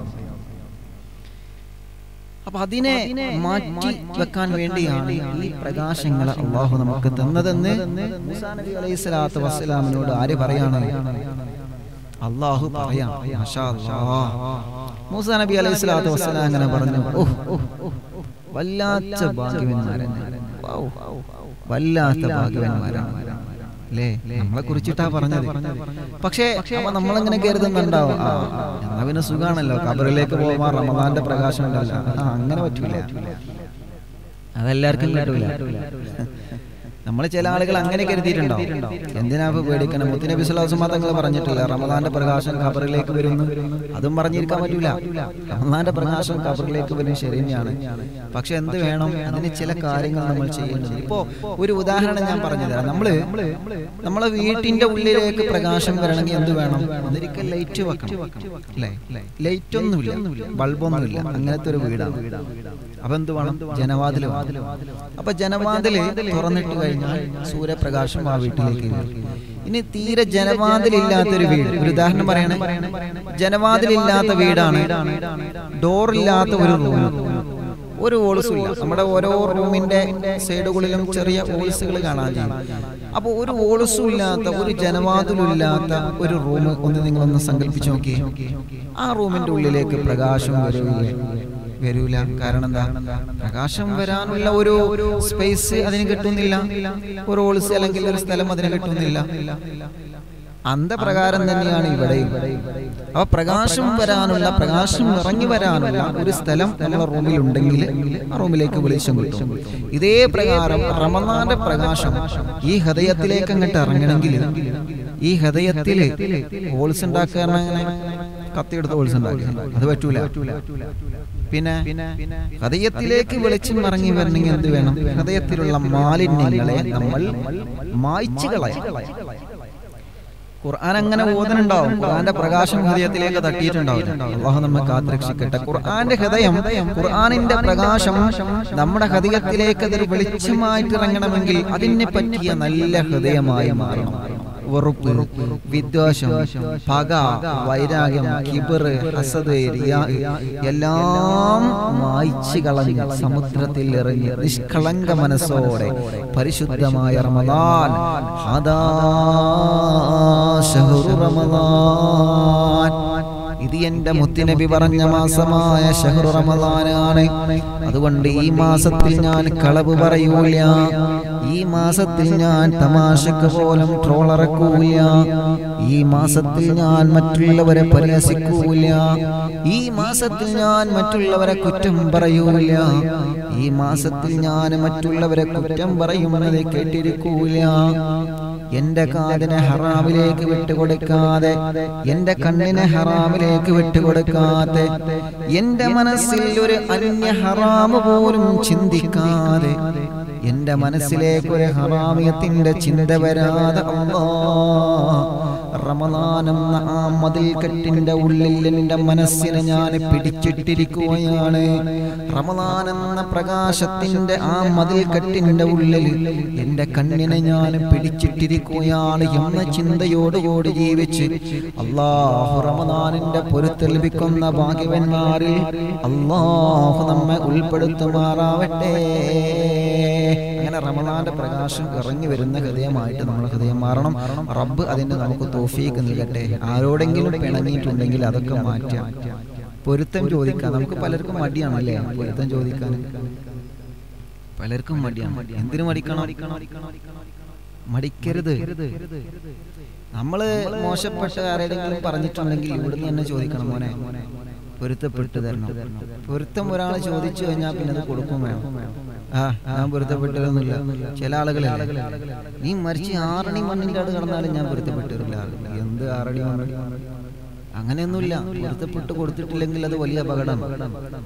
അപ്പൊ അതിനെ മാറ്റി വെക്കാൻ വേണ്ടിയാണ് ഈ പ്രകാശങ്ങളെ അള്ളാഹു നമുക്ക് തന്നതെന്ന് മൂസാ നബി അലൈഹി സ്വലാത്തു വസ്സലാമിനോട് ആര് പറയാണ് അള്ളാഹു പറയാം മാഷാ അല്ലാഹ്. മൂസാ നബി അലൈഹി സ്വലാത്തു വസ്സലാം അങ്ങനെ പറഞ്ഞു ഓഹ് വല്ലാത്ത ഭാഗ്യവന്മാരാണ് വൗ. വല്ലാത്ത ഭാഗ്യവന്മാരാണ് അല്ലേ നമ്മളെ കുറിച്ചിട്ടാ പറഞ്ഞത് പക്ഷേ അപ്പൊ നമ്മളിങ്ങനെ കരുതുന്നുണ്ടാവും ആ എന്നാ പിന്നെ സുഖാണല്ലോ കബറിലേക്ക് പോകാൻ റമദാന്റെ പ്രകാശം ഉണ്ടല്ലോ ആ അങ്ങനെ പറ്റൂല അതെല്ലാവർക്കും കിട്ടൂല നമ്മൾ ചില ആളുകൾ അങ്ങനെ കരുതിയിട്ടുണ്ടാവും എന്തിനാ ഇപ്പൊ പേടിക്കണം മുത്തുനബി സ്വലാസുമാ തങ്ങൾ പറഞ്ഞിട്ടില്ല റമദാന്റെ പ്രകാശം ഖബറിലേക്ക് വരുന്നു അതും പറഞ്ഞിരിക്കാൻ പറ്റൂല റമദാന്റെ പ്രകാശം ഖബറിലേക്ക് വരും ശരി തന്നെയാണ് പക്ഷെ എന്ത് വേണം അതിന് ചില കാര്യങ്ങൾ നമ്മൾ ചെയ്യുന്നുണ്ട് ഇപ്പോ ഒരു ഉദാഹരണം ഞാൻ പറഞ്ഞു തരാം നമ്മള് നമ്മളെ വീട്ടിന്റെ ഉള്ളിലേക്ക് പ്രകാശം വരണമെങ്കിൽ എന്ത് വേണം ഒന്നിരിക്കൽ ലൈറ്റ് വെക്കണം അല്ലേ ലൈറ്റ് ഒന്നുമില്ല ബൾബൊന്നുമില്ല അങ്ങനത്തെ ഒരു വീടാണ് അപ്പൊ എന്ത് വേണം ജനവാതിൽ വേണം അപ്പൊ ജനവാതില് തുറന്നിട്ട് കഴിഞ്ഞാൽ സൂര്യപ്രകാശം ആ വീട്ടിലേക്ക് വരും ഇനി തീരെ ജനവാതിലില്ലാത്തൊരു വീട് ഒരു ഉദാഹരണം പറയണേ ജനവാതിലില്ലാത്ത വീടാണ് ഡോറില്ലാത്ത ഒരു റൂം ഒരു ഓൾസും ഇല്ല നമ്മുടെ ഓരോ റൂമിന്റെ സൈഡുകളിലും ചെറിയ ഓൾസുകൾ കാണാൻ ചെയ്യും അപ്പോൾ ഒരു ഓൾസും ഇല്ലാത്ത ഒരു ജനവാതിലും ഇല്ലാത്ത ഒരു റൂം ഒന്ന് നിങ്ങൾ ഒന്ന് സങ്കല്പിച്ച് നോക്കിയേ ആ റൂമിന്റെ ഉള്ളിലേക്ക് പ്രകാശം വരില്ലേ വരൂല കാരണം എന്താ പ്രകാശം വരാനുള്ള ഒരു സ്പേസ് അതിന് കിട്ടുന്നില്ല ഒരു ഓൾസ് അല്ലെങ്കിൽ ഒരു സ്ഥലം അതിന് കിട്ടുന്നില്ല അന്ധപ്രകാരം തന്നെയാണ് ഇവിടെയും അപ്പൊ പ്രകാശം വരാനുള്ള പ്രകാശം ഇറങ്ങി വരാനുള്ള ഒരു സ്ഥലം നമ്മുടെ റൂമിൽ ഉണ്ടെങ്കിൽ ആ റൂമിലേക്ക് വെളിച്ചം കിട്ടും ഇതേ പ്രകാരം റമദാന്റെ പ്രകാശം ഈ ഹൃദയത്തിലേക്ക് അങ്ങോട്ട് ഇറങ്ങണമെങ്കിൽ ഈ ഹൃദയത്തില് ഹോൾസ് ഉണ്ടാക്കുക അങ്ങനെ കത്തിയെടുത്ത് ഹോൾസ് ഉണ്ടാക്കുക അത് പറ്റൂല പിന്നെ ഹൃദയത്തിലേക്ക് വെളിച്ചം ഇറങ്ങി വരണമെങ്കിൽ എന്ത് വേണം ഹൃദയത്തിലുള്ള മാലിന്യങ്ങളെ നമ്മൾ മായ്ച്ചു കളയാം ഖുർആൻ അങ്ങനെ ഓതനുണ്ടാവും ഖുർആന്റെ പ്രകാശം ഹൃദയത്തിലേക്ക് തട്ടിയിട്ടുണ്ടാവും അള്ളാഹു നമ്മെ കാത്തുരക്ഷിക്കട്ടെ ഖുർആന്റെ ഹൃദയം ഖുർആനിന്റെ പ്രകാശം നമ്മുടെ ഹൃദയത്തിലേക്ക് അതൊരു വെളിച്ചമായിട്ട് ഇറങ്ങണമെങ്കിൽ അതിനെ പറ്റിയ നല്ല ഹൃദയമായി മാറണം വെറുപ്പ് വിദ്വേഷം പക വൈരാഗ്യം കിബറ് ഹസദ് റിയാ എല്ലാം മായ്ച്ചു കളഞ്ഞ് സമുദ്രത്തിൽ എറിഞ്ഞ് നിഷ്കളങ്ക മനസ്സോടെ പരിശുദ്ധമായ റമദാൻ ഹദാ ശഹ്റു റമദാൻ ഇത് എന്റെ മുത്തുനബി പറഞ്ഞ മാസമായ ഷഹ്റു റമദാനാണ് അതുകൊണ്ട് ഈ മാസത്തിൽ ഞാൻ കളവ് പറയൂല ഈ മാസത്തിൽ ഞാൻ തമാശക്ക് പോലും ട്രോളറക്കൂല ഈ മാസത്തിൽ ഞാൻ മറ്റുള്ളവരെ പരിഹസിക്കൂല ഈ മാസത്തിൽ ഞാൻ മറ്റുള്ളവരെ കുറ്റം പറയൂല ഈ മാസത്തിൽ ഞാൻ മറ്റുള്ളവരെ കുറ്റം പറയുന്നത് കേട്ടിരിക്കൂല എന്റെ കാതിനെ ഹറാമിലേക്ക് വിട്ടുകൊടുക്കാതെ എന്റെ കണ്ണിനെ ഹറാമിലേക്ക് വിട്ടുകൊടുക്കാതെ എന്റെ മനസ്സിൽ ഒരു അന്യ ഹറാമ് പോലും ചിന്തിക്കാതെ എന്റെ മനസ്സിലേക്ക് ഒരു ഹറാമിയത്തിന്റെ ചിന്ത വരാതെ അല്ലാ റമദാനെന്ന ആ മതിൽക്കെട്ടിന്റെ ഉള്ളിൽ എന്റെ മനസ്സിനെ ഞാൻ പിടിച്ചിട്ടിരിക്കുകയാണ് റമദാൻ എന്ന പ്രകാശത്തിന്റെ ആ മതിൽക്കെട്ടിന്റെ ഉള്ളിൽ എന്റെ കണ്ണിനെ ഞാൻ പിടിച്ചിട്ടിരിക്കുകയാണ് എന്ന ചിന്തയോടുകൂടി ജീവിച്ച് അള്ളാഹു റമദാനിന്റെ പൊരുത്ത് ലഭിക്കുന്ന ഭാഗ്യവന്മാരിൽ അള്ളാഹു നമ്മെ ഉൾപ്പെടുത്തുമാറാവട്ടെ അങ്ങനെ റമദാന്റെ പ്രകാശം ഇറങ്ങി വരുന്ന ഹൃദയമായിട്ട് നമ്മുടെ ഹൃദയം മാറണം റബ്ബ് അതിന് നമുക്ക് തോഫീക്ക് നൽകട്ടെ ആരോടെങ്കിലും പിണങ്ങിയിട്ടുണ്ടെങ്കിൽ അതൊക്കെ മാറ്റാം പൊരുത്തം ചോദിക്കാം നമുക്ക് പലർക്കും മടിയാണല്ലേ പൊരുത്തം ചോദിക്കാൻ പലർക്കും മടിയാണ് എന്തിനു മടിക്കണം മടിക്കരുത് നമ്മള് മോശപ്പെട്ട ആരെങ്കിലും പറഞ്ഞിട്ടുണ്ടെങ്കിൽ ഇവിടുന്ന് തന്നെ ചോദിക്കണം മോനെ പൊരുത്തപ്പെട്ട് തരണം പൊരുത്തം ഒരാൾ ചോദിച്ചു കഴിഞ്ഞാൽ പിന്നെ അത് കൊടുക്കും വേണം ആ ഞാൻ പൊരുത്തപ്പെട്ടിരുന്നില്ല ചില ആളുകളെ നീ മരിച്ച് ആറണി മണ്ണിന്റെ അടുത്ത് കിടന്നാലും ഞാൻ പൊരുത്തപ്പെട്ടിരില്ല എന്ത് ആറണി മണ്ണ് അങ്ങനെയൊന്നുമില്ല പൊരുത്തപ്പെട്ട് കൊടുത്തിട്ടില്ലെങ്കിൽ അത് വലിയ അപകടമാണ്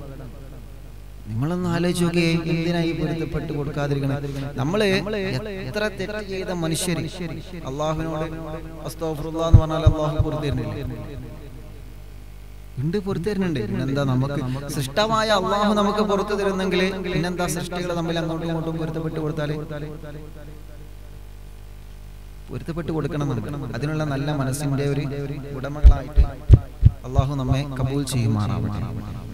നിങ്ങളൊന്ന് ആലോചിച്ച് നോക്കിയേ എന്തിനാ ഈ പൊരുത്തപ്പെട്ട് കൊടുക്കാതിരിക്കണം നമ്മള് എത്ര തെറ്റ് ചെയ്ത മനുഷ്യര് അള്ളാഹുവിനോട് അസ്തോഫറുല്ലാ എന്ന് പറഞ്ഞാൽ അള്ളാഹു പൊറുത്തരുന്നില്ല ഉണ്ട് പുറത്തു തരുന്നുണ്ട് പിന്നെന്താ നമുക്ക് സൃഷ്ടമായ അള്ളാഹു നമുക്ക് പുറത്തു തരുന്നെങ്കിൽ പിന്നെന്താ സൃഷ്ടികൾ തമ്മിൽ അങ്ങോട്ടും ഇങ്ങോട്ടും പൊരുത്തപ്പെട്ട് കൊടുത്താല് പൊരുത്തപ്പെട്ട് കൊടുക്കണം നമുക്ക് അതിനുള്ള നല്ല മനസ്സിന്റെ ഒരു ഉടമകളായിട്ട് അള്ളാഹു നമ്മെ കബൂൽ ചെയ്യുമാറാവട്ടെ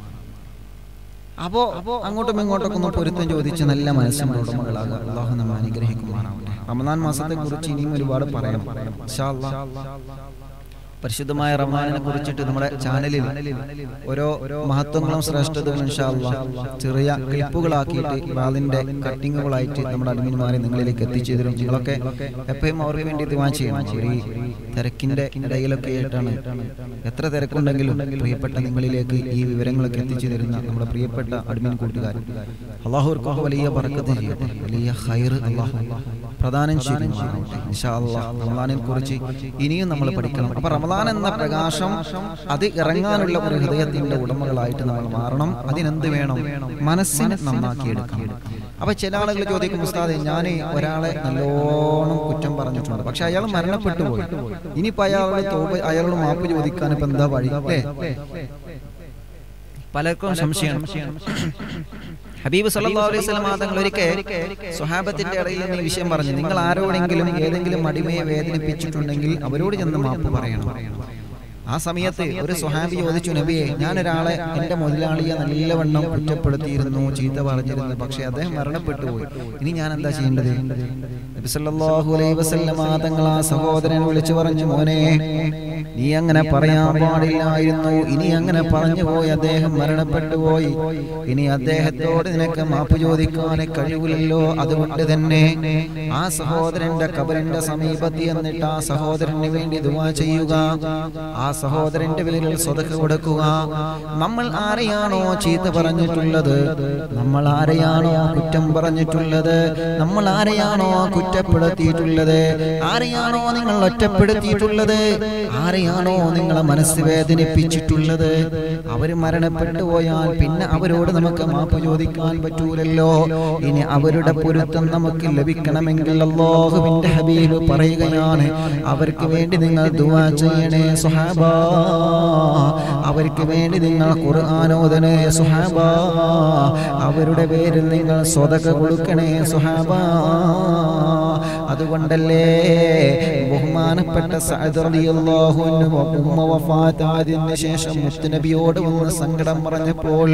അപ്പോ അങ്ങോട്ടും ഇങ്ങോട്ടൊക്കെ ഒന്ന് പൊരുത്തം ചോദിച്ച് നല്ല മനസ്സിന്റെ ഉടമകളാകുക അള്ളാഹു നമ്മെ അനുഗ്രഹിക്കുമാറാവട്ടെ റമദാൻ മാസത്തെ കുറിച്ച് ഇനിയും ഒരുപാട് പറയണം ഇൻഷാ അല്ലാഹ് പരിശുദ്ധമായ റമദാനിനെ കുറിച്ചിട്ട് നമ്മുടെ ചാനലിൽ ഓരോ മഹത്വങ്ങളും ശ്രേഷ്ഠതകളും ഇൻഷാല്ല ചെറിയ ക്ലിപ്പുകളാക്കിയിട്ട് അതിന്റെ കട്ടിങ്ങുകളായിട്ട് നമ്മുടെ അഡ്മിന്മാരെ നിങ്ങളിലേക്ക് എത്തിച്ചു തരും നിങ്ങളൊക്കെ എപ്പോഴും അവർക്ക് വേണ്ടി ദിവാൻ ചെയ്യണം ഒരു തിരക്കിന്റെ ഇടയിലൊക്കെ ആയിട്ടാണ് എത്ര തിരക്കുണ്ടെങ്കിലും പ്രിയപ്പെട്ട നിങ്ങളിലേക്ക് ഈ വിവരങ്ങളൊക്കെ എത്തിച്ചു തരുന്ന നമ്മുടെ പ്രിയപ്പെട്ട അഡ്മിൻ കൂട്ടുകാർ അള്ളാഹുർക്കൊക്കെ വലിയ പറക്കത്ത് ചെയ്യട്ടെ വലിയ ഹൈർ അള്ളാഹു പ്രദാനം ചെയ്യും റമദാനെ കുറിച്ച് ഇനിയും നമ്മൾ പഠിക്കണം അപ്പൊ റമദാൻ എന്ന പ്രകാശം അത് ഇറങ്ങാനുള്ള ഒരു ഹൃദയത്തിന്റെ ഉടമകളായിട്ട് നമ്മൾ മാറണം അതിനെന്ത് വേണം മനസ്സിനെ നന്നാക്കിയെടുക്കണം അപ്പൊ ചില ആളുകൾ ചോദിക്കും ഉസ്താദെ ഞാൻ ഒരാളെ നല്ലോണം കുറ്റം പറഞ്ഞിട്ടുണ്ട് പക്ഷെ അയാൾ മരണപ്പെട്ടു പോയി ഇനിയിപ്പോ അയാളുടെ തോപ അയാളോട് മാപ്പ് ചോദിക്കാൻ ഇപ്പൊ എന്താ വഴി അല്ലേ പലർക്കും സംശയം ഹബീബ് സല്ലല്ലാഹു അലൈഹി വസല്ലം തങ്ങൾ ഒരിക്കൽ സ്വഹാബത്തിന്റെ ഇടയിൽ നിന്ന് ഈ വിഷയം പറഞ്ഞു നിങ്ങൾ ആരോടെങ്കിലും ഏതെങ്കിലും അടിമയെ വേദനിപ്പിച്ചിട്ടുണ്ടെങ്കിൽ അവരോട് ചെന്ന് മാപ്പ് പറയണം ആ സമയത്ത് ഒരു സ്വഹാബി ചോദിച്ചു നബിയെ ഞാൻ ഒരാളെ എന്റെ മുതലാളിയെ നല്ലവണ്ണം കുറ്റപ്പെടുത്തിയിരുന്നു ചീത്ത പറഞ്ഞിരുന്നു പക്ഷെ അദ്ദേഹം മരണപ്പെട്ടു പോയി ഇനി ഞാൻ എന്താ ചെയ്യേണ്ടത് നബി സല്ലല്ലാഹു അലൈഹി വസല്ലമ തങ്ങൾ ആ സഹോദരൻ വിളിച്ചു പറഞ്ഞു മോനെ നീ അങ്ങനെ പറയാൻ പാടില്ലായിരുന്നു ഇനി അങ്ങനെ പറഞ്ഞു പോയി അദ്ദേഹം മരണപ്പെട്ടു പോയി ഇനി അദ്ദേഹത്തോട് നിനക്ക് മാപ്പ് ചോദിക്കാൻ കഴിയില്ലല്ലോ അതുകൊണ്ട് തന്നെ ആ സഹോദരന്റെ കബറിന്റെ സമീപത്ത് എന്നിട്ട് ആ സഹോദരന് വേണ്ടി ദുവാ ചെയ്യുക ആ സഹോദരന്റെ പേരിൽ സ്വതക്ക് കൊടുക്കുക നമ്മൾ ആരെയാണോ ചീത്ത പറഞ്ഞിട്ടുള്ളത് നമ്മൾ ആരെയാണോ കുറ്റം പറഞ്ഞിട്ടുള്ളത് നമ്മൾ ആരെയാണോ കുറ്റപ്പെടുത്തിയിട്ടുള്ളത് ആരെയാണോ നിങ്ങൾ ഒറ്റപ്പെടുത്തിയിട്ടുള്ളത് ആരെയാണോ നിങ്ങളെ മനസ്സ് വേദനിപ്പിച്ചിട്ടുള്ളത് അവർ മരണപ്പെട്ടു പോയാൽ പിന്നെ അവരോട് നമുക്ക് മാപ്പ് ചോദിക്കാൻ പറ്റൂലല്ലോ ഇനി അവരുടെ പൊരുത്തം നമുക്ക് ലഭിക്കണമെങ്കിൽ അല്ലാഹുവിന്റെ ഹബീബ് പറയുകയാണ് അവർക്ക് വേണ്ടി നിങ്ങൾ ദുആ ചെയ്യണേ സുഹാബ അവർക്ക് വേണ്ടി നിങ്ങൾ ഖുർആാനോദനേ സുഹാബ അവരുടെ പേരിൽ നിങ്ങൾ സ്വതക കൊടുക്കണേ സുഹാബ അതുകൊണ്ടല്ലേ ബഹുമാനപ്പെട്ട സഅദ് റളിയല്ലാഹു അൻഹു ഉമ്മ വഫാത്തായതിനു ശേഷം മുത്തുനബിയോട് വന്ന് സങ്കടം പറഞ്ഞപ്പോൾ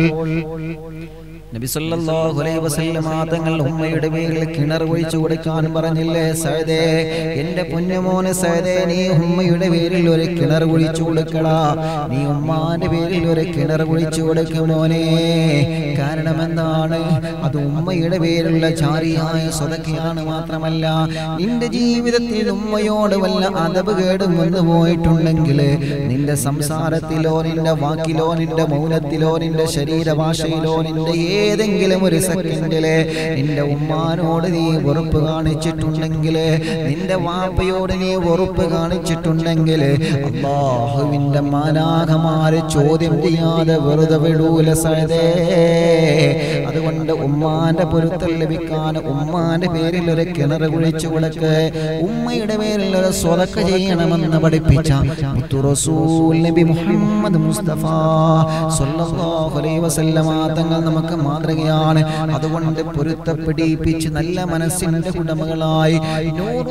നബി സല്ലല്ലാഹു അലൈഹി വസല്ലമ തങ്ങൾ ഉമ്മയുടെ പേരിൽ കിണർ ഒഴിച്ചു കൊടുക്കാൻ പറഞ്ഞില്ലേ സയദേ എന്റെ പൊന്നുമോനെ സയദേ നീ ഉമ്മയുടെ പേരിൽ ഒരു കിണർ ഒഴിച്ചു കൊടുക്കടാ നീ ഉമ്മാന്റെ പേരിൽ ഒരു കിണർ ഒഴിച്ചു കൊടുക്കും മോനെ കാരണം എന്താണ് അത് ഉമ്മയുടെ പേരിലുള്ള ചാരിയായ സ്വതക്കയാണ് മാത്രമല്ല നിന്റെ ജീവിതത്തിൽ ഉമ്മയോട് വല്ല അതവ് കേടും വന്നു പോയിട്ടുണ്ടെങ്കിൽ നിന്റെ സംസാരത്തിലോ നിന്റെ വാക്കിലോ നിന്റെ മൗനത്തിലോ നിന്റെ ശരീരഭാഷയിലോ നിന്റെ ഏതെങ്കിലും ഒരു സെക്കൻഡില് നിന്റെ ഉമ്മാനോട് നീ വെറുപ്പ് കാണിച്ചിട്ടുണ്ടെങ്കിൽ നിന്റെ വാപ്പയോട് നീ വെറുപ്പ് കാണിച്ചിട്ടുണ്ടെങ്കിൽ അള്ളാഹുവിന്റെ മാനാകമാരെ ചോദ്യം ചെയ്യാതെ വെറുതെ വിടൂല സഹതേ അതുകൊണ്ട് ഉമ്മാന്റെ പൊരുത്തം ലഭിക്കാൻ ഉമ്മാന്റെ പേരിൽ ഒരു കിണർ കുഴിച്ചു കൊടുക്ക് ഉമ്മയുടെ പേരിൽ ഒരു സ്വതക്ക ചെയ്യണമെന്ന് പഠിപ്പിച്ച മുത്തു റസൂൽ നബി മുഹമ്മദ് മുസ്തഫ സ്വല്ലല്ലാഹു അലൈഹി വസല്ലമ തങ്ങൾ നമുക്ക് മാതൃകയാണ് അതുകൊണ്ട് പൊരുത്തപ്പെടിപ്പിച്ച് നല്ല മനസ്സിന്റെ ഉടമകളായി നൂറ്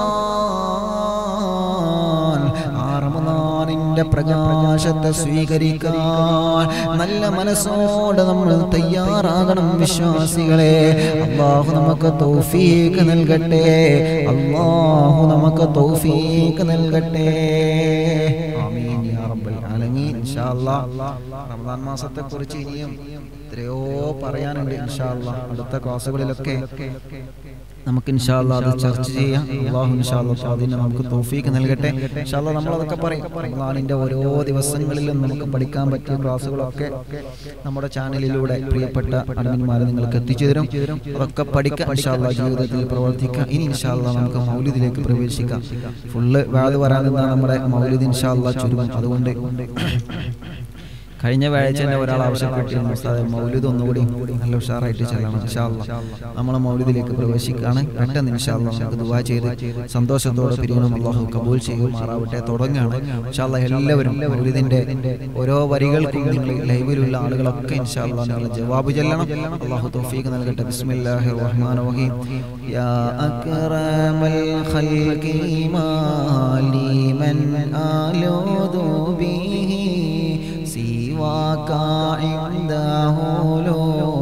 റമദാൻ ആ റമദാനിന്റെ പ്രകാശത്തെ സ്വീകരിക്കാൻ നല്ല മനസ്സോടെ നമ്മൾ തയ്യാറാകണം വിശ്വാസികളെ അള്ളാഹു നമുക്ക് തൗഫീഖ് നൽകട്ടെ അള്ളാഹു നമുക്ക് തൗഫീഖ് നൽകട്ടെ ആമീൻ യാ റബ്ബൽ ആലമീൻ ഇൻഷാ അല്ലാഹ് റമദാൻ മാസത്തെ കുറിച്ച് ഇനിയും എത്രയോ പറയാനുണ്ട് ഇൻഷാ അല്ലാഹ് അടുത്ത ക്ലാസ്സുകളിലൊക്കെ നമുക്ക് ഇൻഷാല്ല അത് ചർച്ച ചെയ്യാം അള്ളാഹു ഇൻഷാല്ല അതിന് നമുക്ക് തോഫീക്ക് നൽകട്ടെ ഇൻഷാല്ല നമ്മളതൊക്കെ പറയും റമദാനിന്റെ ഓരോ ദിവസങ്ങളിലും നമുക്ക് പഠിക്കാൻ പറ്റിയ ക്ലാസ്സുകളൊക്കെ നമ്മുടെ ചാനലിലൂടെ പ്രിയപ്പെട്ട അഡ്മിന്മാരെ നിങ്ങൾക്ക് എത്തിച്ചു തരും അതൊക്കെ പഠിക്കാം ഇൻഷാല്ല ജീവിതത്തിൽ പ്രവർത്തിക്കാം ഇനി ഇൻഷാല്ല നമുക്ക് മൗലിദിലേക്ക് പ്രവേശിക്കാം ഫുള്ള് വാത് വരാൻ നമ്മുടെ മൗലിദ് ഇൻഷാല്ല ചുരുങ്ങും അതുകൊണ്ട് കഴിഞ്ഞ വ്യാഴാഴ്ച തന്നെ ഒരാൾ ആവശ്യപ്പെട്ടിരുന്നു ഉസ്താദെ മൗലിദ് ഒന്നുകൂടി നല്ല ഉഷാറായിട്ട് ചെല്ലണം ഇൻഷാല്ല നമ്മൾ മൗലിദിലേക്ക് പ്രവേശിക്കുകയാണ് പെട്ടെന്ന് ഇൻഷാല്ല നമുക്ക് ദുവാ ചെയ്ത് സന്തോഷത്തോടെ പിരിയണം അള്ളാഹു കബൂൽ ചെയ്യുമാറാവട്ടെ തുടങ്ങുകയാണ് ഇൻഷാല്ല എല്ലാവരും മൗലിദിന്റെ ഓരോ വരികൾക്കും നിങ്ങൾ ലൈവിലുള്ള ആളുകളൊക്കെ ഇൻഷാല്ല നിങ്ങൾ ജവാബ് ചെല്ലണം അള്ളാഹു തൗഫീഖ് നൽകട്ടെ ബിസ്മില്ലാഹിർ റഹ്മാനിർ റഹീം യാ അക്റമൽ ഖൽഖി മാലി മൻ ആലൂദു ബിഹി سواك عنده لو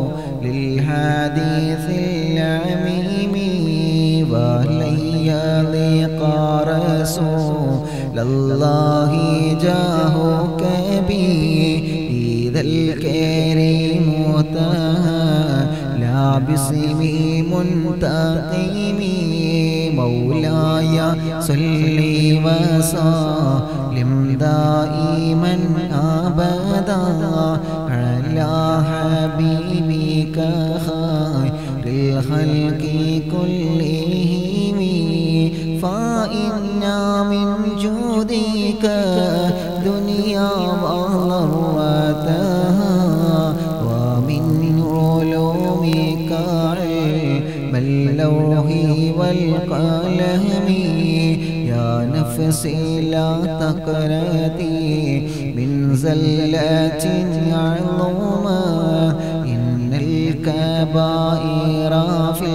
للحديث العميم ولي ضيق رسول الله جاهك بي إذا الكريم لا باسمي منتقم مولاي صلي وسلم دائما أبدا على حبيبك خير الخلق كلهم فإن من جودك دنيا وضرتها ومن علومك علم اللوح والقلم يا نفسي لا تقنطي من زلة عظمى إن الكبائر في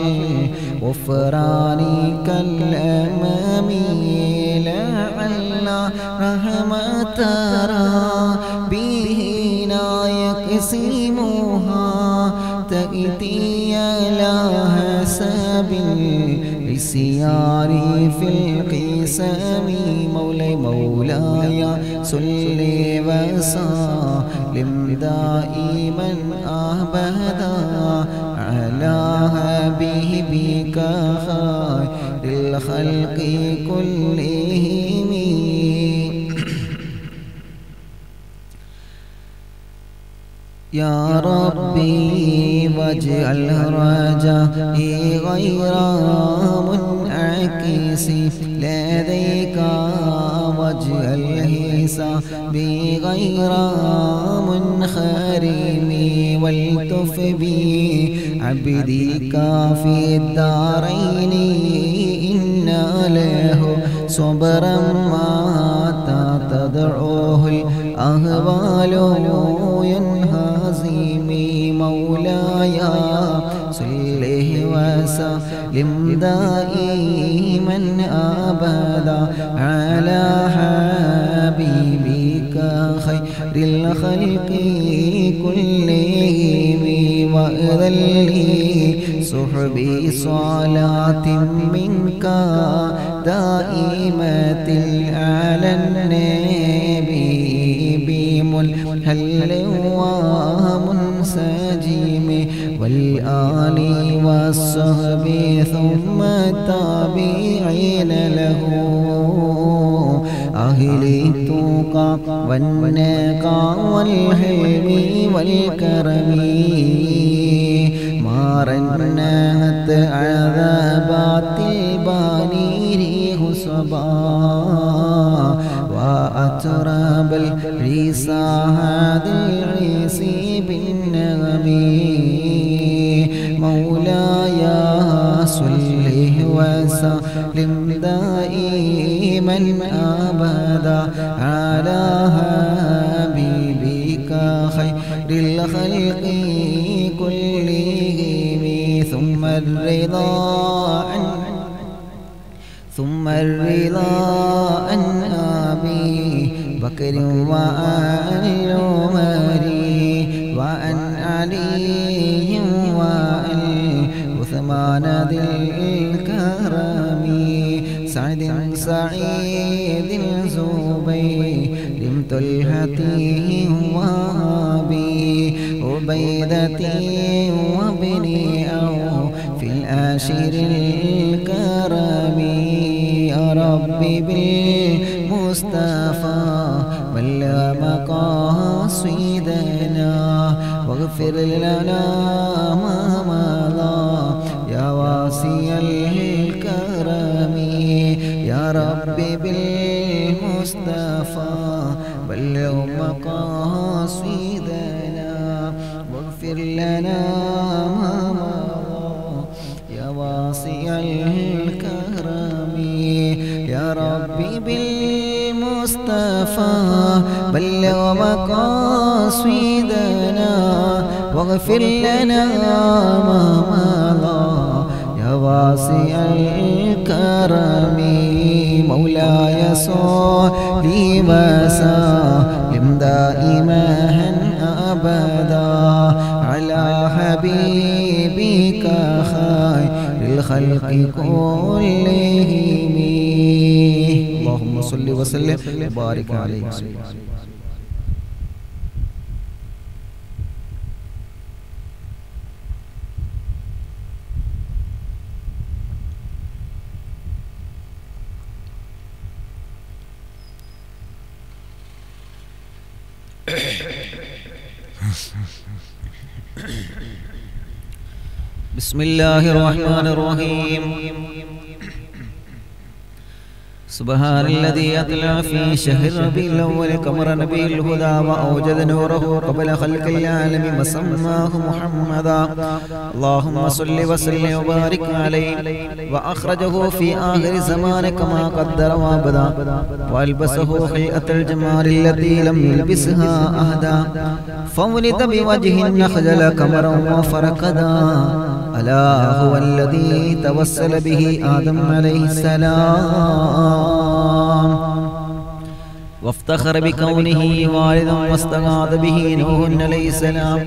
الغفران كالأمام لعل رحمة ترى به لا يقسمها تأتي لها سبيل السيار في القسم مولاي مولاي صل وسلم دائما أبدا على حبيبك خير الخلق كلهم يا ربي واجعل رجائي غير منعكس لديك واجعل حسابي غير منخرم والتف بي عبدك في الدارين إن له صبرا ما تدعوه الأهوال ينهزم مولاي صله وسلم دائما أبدا على حبيبك خير الخلق كلهم وأذن لي صحبي صلاة منك دائمة على النبي بملهل ومنسجم والآل والصحب ثم التابعين له أهل التقى والنقى والحلم والكرم ما رنت عذابات الباني ريح صبا وأتراب العيسى هذا العيسي بالنغم مولاي صله وسلم دائما أبدا على حبيبك خير الخلق كلهم ثم الرضا عن ثم الرضا عن أبي بكر وعن عمر وعن علي وعن عثمان ذي الكرم سعد سعيد زبير طلحته وابي عبيدة وابن أو في الآشر الكرم يا ربي بالمصطفى بلغ مقاصدنا واغفر لنا ما مضى يا واسع الكرم يا ربي بالمصطفى بلغ مقاصدنا واغفر لنا ما مضى يا واسع الكرم يا ربي بالمصطفى بلغ مقاصدنا واغفر لنا ما مضى يا واسع الكرم مولاي صلي وسلم دائما أبدا على حبيبك خير الخلق كلهم اللهم صل وسلم وبارك عليه بسم الله الرحمن الرحيم سبحان الذي أطلع في شهر ربيع الأول قمر نبي الهدى وأوجد نوره قبل خلق العالم وسماه محمدا اللهم صل وسلم وبارك عليه وأخرجه في آخر زمان كما قدر وابدا وألبسه هيئة الجمال التي لم يلبسها أحدا فولد بوجه النخجل كمرا وفرقدا ألا هو الذي توسل به آدم عليه السلام وافتخر بكونه والدا واستغاث به نوح عليه السلام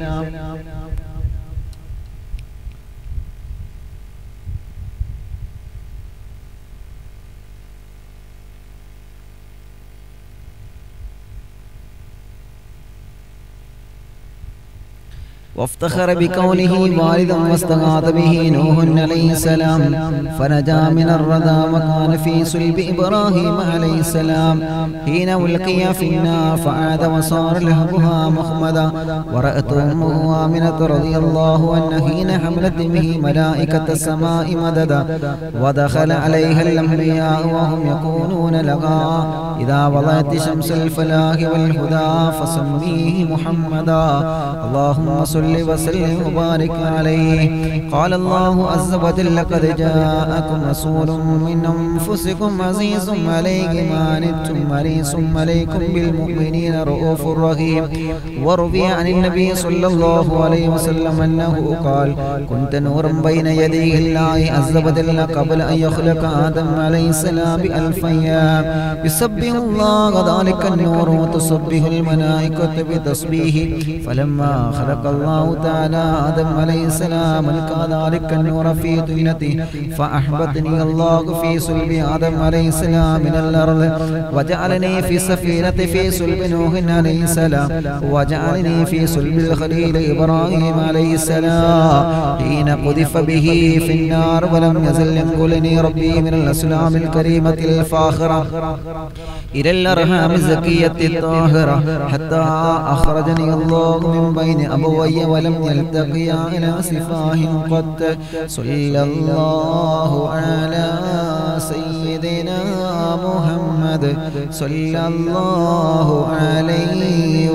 وافتخر بكونه والدا واستغاث به نوح عليه السلام فنجا من الردى وكان في صلب ابراهيم عليه السلام حين القي في النار فعاد وصار لهبها مخمدا ورأت امه امنه رضي الله عنها حين حملت به ملائكه السماء مددا ودخل عليها الانبياء وهم يكونون لها اذا وضعت شمس الفلاح والهدى فسميه محمدا اللهم صل وسلم وبارك عليه قال الله عز وجل لقد جاءكم رسول من انفسكم عزيز عليه ما عنتم حريص عليكم بالمؤمنين رؤوف رحيم وروي عن النبي صلى الله عليه وسلم انه قال كنت نورا بين يدي الله عز وجل قبل ان يخلق ادم عليه السلام بألف ايام يسبح الله ذلك النور وتسبح الملائكه بتسبيحه فلما خلق الله تعالى آدم عليه السلام ألقى ذلك النور في طينته فأحبتني الله في صلب آدم عليه السلام من الأرض وجعلني في سفينة في صلب نوح عليه السلام وجعلني في صلب الخليل إبراهيم عليه السلام حين قذف به في النار ولم يزل ينقلني ربي من الأسلام الكريمة الفاخرة إلى الأرحام الزكية الطاهرة حتى أخرجني الله من بين أبوي ولم يلتقيا إلى سفاه قد صلى الله على سيدنا محمد صلى الله عليه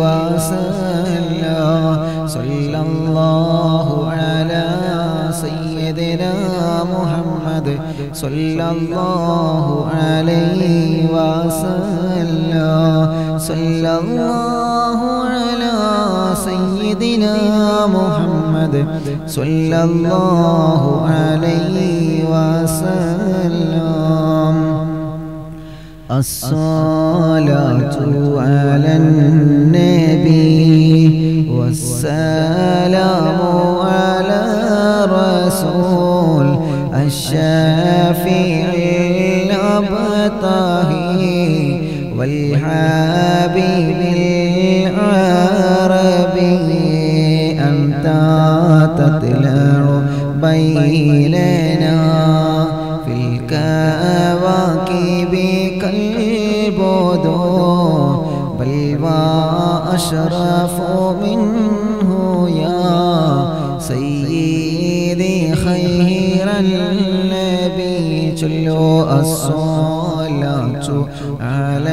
وسلم صلى الله على سيدنا محمد صلى الله عليه وسلم صلى الله على سيدنا محمد صلى الله عليه وسلم الصلاة على النبي والسلام على رسول الشافع الأبطاهي والحبيب العربي أنت تطلع بيننا في الكواكب كالبدور بل وأشرف منه يا سيدي خير النبي جلوا الصلاة على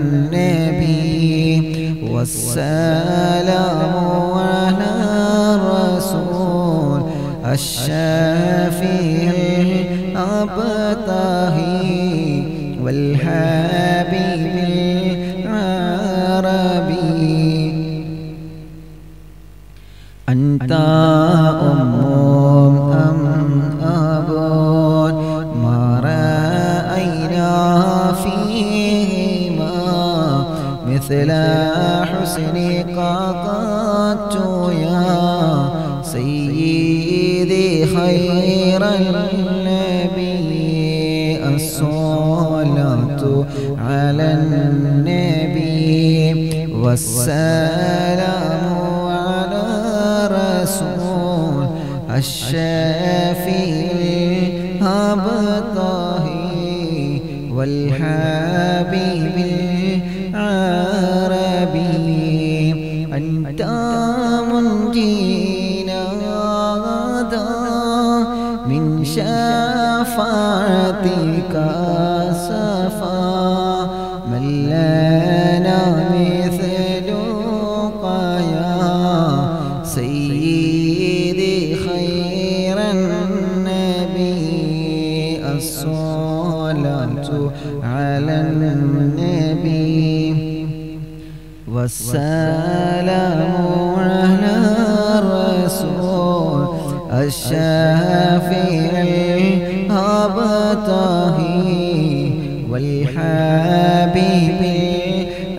النبي والسلام على الرسول الشافي الأبطاهي والحبيب العربي أنت أم أم أب ما رأينا فيهما مثل حسنك قد يا سيدي خير النبي الصلاة على النبي والسلام على رسول الشافي الأبطاهي والحبيب العربي أنت منجينا من شفاعتك سفا من لنا مثلك يا سيدي خير النبي الصلاة على النبي والسلام على الرسول الشافي الأبطاهي والحبيب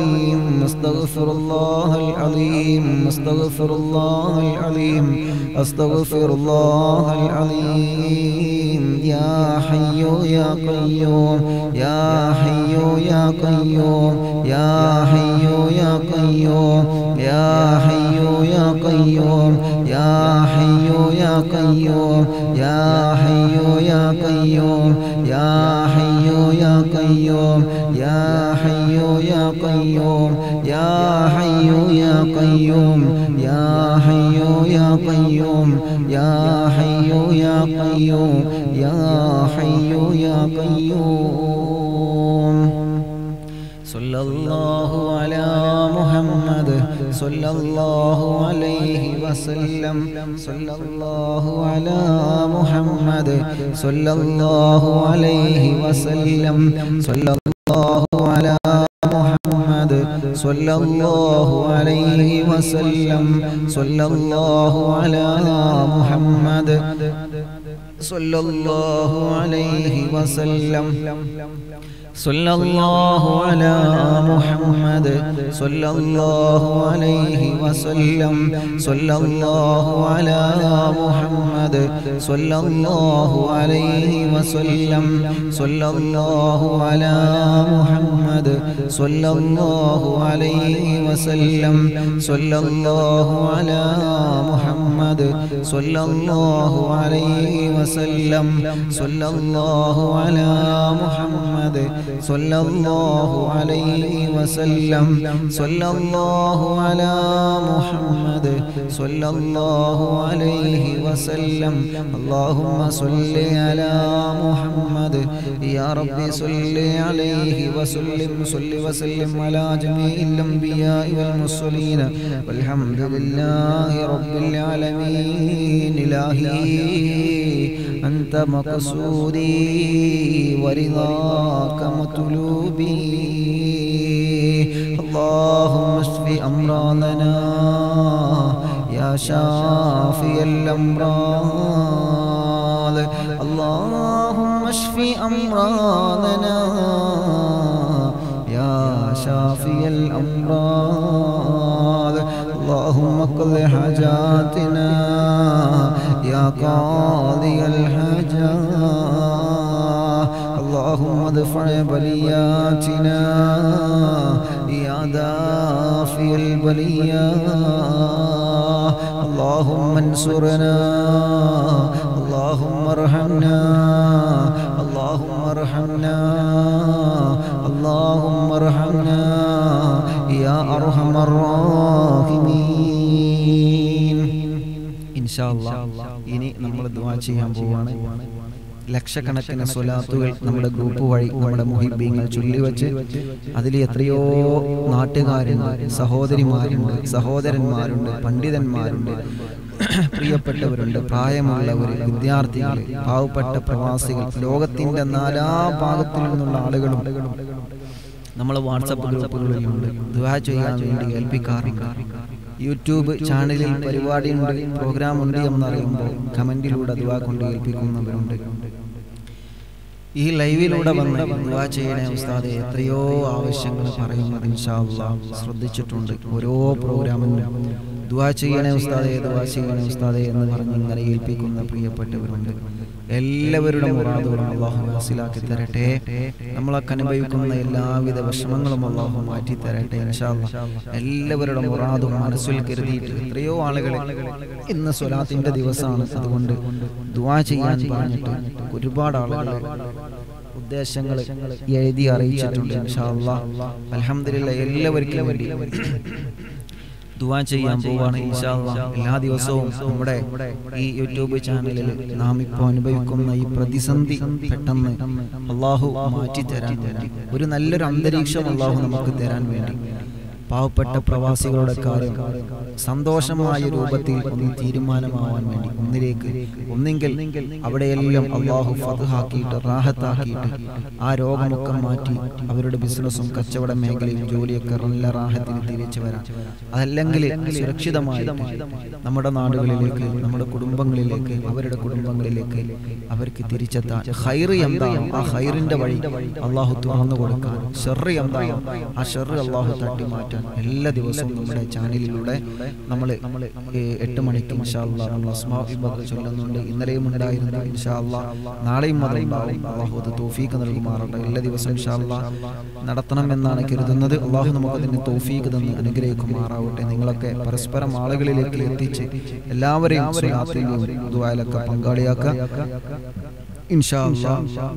العظيم استغفر الله العظيم استغفر الله العظيم استغفر الله العظيم يا حي يا قيوم يا حي يا قيوم يا حي يا قيوم يا حي يا قيوم يا حي يا قيوم يا حي يا قيوم يا حي يا قيوم يا حي يا قيوم يا حي يا قيوم يا حي يا قيوم يا حي يا قيوم يا حي يا قيوم صلى الله على محمد صلى الله عليه وسلم صلى الله على محمد صلى الله عليه وسلم صلى الله على محمد صلى الله عليه وسلم صلى الله على محمد صلى الله عليه وسلم صلى الله على محمد صلى الله عليه وسلم صلى الله على محمد صلى الله عليه وسلم صلى الله على محمد صلى الله عليه وسلم صلى الله على محمد صلى الله عليه وسلم صلى الله على محمد صلى الله عليه وسلم صلى الله على محمد صلى الله عليه وسلم اللهم صل على محمد يا رب صل عليه وسلم صل وسلم على جميع الأنبياء والمرسلين والحمد لله رب العالمين إلهي أنت مقصودي ورضاك مطلوبي اللهم اشف أمراضنا يا شافي الأمراض اللهم اشف أمراضنا يا شافي الأمراض اللهم اقض حاجاتنا يا قاضي الحاجات اللهم ادفع بلياتنا يا دافي البليات اللهم انصرنا اللهم ارحمنا اللهم ارحمنا اللهم ارحمنا يا ارحم الراحمين إن شاء الله ഇനി നമ്മൾ ദുആ ചെയ്യാൻ പോവാണ് ലക്ഷക്കണക്കിന് സ്വലാത്തുകൾ നമ്മുടെ ഗ്രൂപ്പ് വഴി നമ്മുടെ മുഹിബീങ്ങൾ ചൊല്ലിവെച്ച് അതിൽ എത്രയോ നാട്ടുകാരുണ്ട് സഹോദരിമാരുണ്ട് സഹോദരന്മാരുണ്ട് പണ്ഡിതന്മാരുണ്ട് പ്രിയപ്പെട്ടവരുണ്ട് പ്രായമുള്ളവർ വിദ്യാർത്ഥികൾ പാവപ്പെട്ട പ്രവാസികൾ ലോകത്തിന്റെ നാലാ ഭാഗത്തിൽ നിന്നുള്ള ആളുകളും നമ്മളെ വാട്സപ്പ് ഗ്രൂപ്പുകളിലുണ്ട് ദുആ ചെയ്യാൻ വേണ്ടി ഏൽപ്പിക്കാറുണ്ട് യൂട്യൂബ് ചാനലിൽ പരിപാടിയുണ്ട് പ്രോഗ്രാം ഉണ്ട് എന്നറിയുമ്പോൾ കമന്റിലൂടെ ദുആ കൊണ്ട് ഏൽപ്പിക്കുന്നവരുണ്ട് ഈ ലൈവിലൂടെ വന്ന് ദുആ ചെയ്യണേ ഉസ്താദെ എത്രയോ ആവശ്യങ്ങൾ പറയുന്നത് ഇൻഷാ അല്ലാഹ് ശ്രദ്ധിച്ചിട്ടുണ്ട് ഓരോ പ്രോഗ്രാമിനും ദുആ ചെയ്യണേ ഉസ്താദെ ദുആ ചെയ്യണേ ഉസ്താദെ എന്ന് പറഞ്ഞ് ഇങ്ങനെ ഏൽപ്പിക്കുന്ന പ്രിയപ്പെട്ടവരുണ്ട് എല്ലാവരുടെ മുറാദുകളും അള്ളാഹു മനസ്സിലാക്കി തരട്ടെ നമ്മളൊക്കെ അനുഭവിക്കുന്ന എല്ലാവിധ വിഷമങ്ങളും അള്ളാഹു മാറ്റി തരട്ടെ ഇൻഷാ അല്ലാഹ്. എല്ലാവരുടെ മുറാദും മനസ്സിൽ കരുതിയിട്ട് എത്രയോ ആളുകൾ ഇന്ന് സ്വലാത്തിന്റെ ദിവസമാണ് അതുകൊണ്ട് ദുആ ചെയ്യാൻ പറഞ്ഞിട്ട് ഒരുപാട് ആളുകൾ ഉദ്ദേശങ്ങൾ എഴുതി അറിയിച്ചിട്ടുണ്ട് ഇൻഷാ അല്ലാഹ്. അൽഹംദുലില്ലാ എല്ലാവർക്കും വേണ്ടി ദുആ ചെയ്യാൻ പോവാണ് ഇൻഷാ അല്ലാഹ്. എല്ലാ ദിവസവും നമ്മുടെ ഈ യൂട്യൂബ് ചാനലിൽ നാം ഇപ്പോൾ അനുഭവിക്കുന്ന ഈ പ്രതിസന്ധി പെട്ടെന്ന് അള്ളാഹു മാറ്റി തരാൻ വേണ്ടി ഒരു നല്ലൊരു അന്തരീക്ഷം അള്ളാഹു നമുക്ക് തരാൻ വേണ്ടി പാവപ്പെട്ട പ്രവാസികളുടെ കാര്യം സന്തോഷമായ രൂപത്തിൽ ഒന്ന് തീരുമാനമാവാൻ വേണ്ടി ഒന്നിലേക്ക് ഒന്നെങ്കിൽ അവിടെയെല്ലാം അള്ളാഹു ഫതുഹാക്കിയിട്ട് റാഹത്താക്കിയിട്ട് ആ രോഗമൊക്കെ മാറ്റി അവരുടെ ബിസിനസ്സും കച്ചവട മേഖലയും ജോലിയൊക്കെ നല്ല റാഹത്തിന് തിരിച്ചു വരാൻ അതല്ലെങ്കിൽ സുരക്ഷിതമായിട്ട് നമ്മുടെ നാടുകളിലേക്ക് നമ്മുടെ കുടുംബങ്ങളിലേക്ക് അവരുടെ കുടുംബങ്ങളിലേക്ക് അവർക്ക് തിരിച്ചെത്താൻ ഹൈറ് എന്താണോ ആ ഹൈറിന്റെ വഴി അള്ളാഹു തുറന്നു കൊടുക്കാൻ ഷെറ് എന്താണോ ആ ഷെറ് അള്ളാഹു തട്ടി മാറ്റാൻ എല്ലാ ദിവസവും നമ്മുടെ ചാനലിലൂടെ നമ്മൾ എട്ട് മണിക്ക് ഇൻഷാല്ലാ നമ്മൾ അസ്മാ വിഭാഗം ചൊല്ലുന്നുണ്ട് ഇന്നലെയും ഉണ്ടായിരുന്നു ഇൻഷാല്ലാ നാളെയും അതുണ്ടാവും അള്ളാഹു അത് തോഫീക്ക് നൽകുമാറട്ടെ എല്ലാ ദിവസവും ഇൻഷാല്ലാ നടത്തണം എന്നാണ് കരുതുന്നത് അള്ളാഹു നമുക്ക് അതിന് തോഫീക്ക് തന്ന് അനുഗ്രഹിക്കുമാറാവട്ടെ നിങ്ങളൊക്കെ പരസ്പരം ആളുകളിലേക്ക് എത്തിച്ച് എല്ലാവരെയും സ്വലാത്തിലും ദുആയിലൊക്കെ പങ്കാളിയാക്കുക ഇൻഷാ അല്ലാ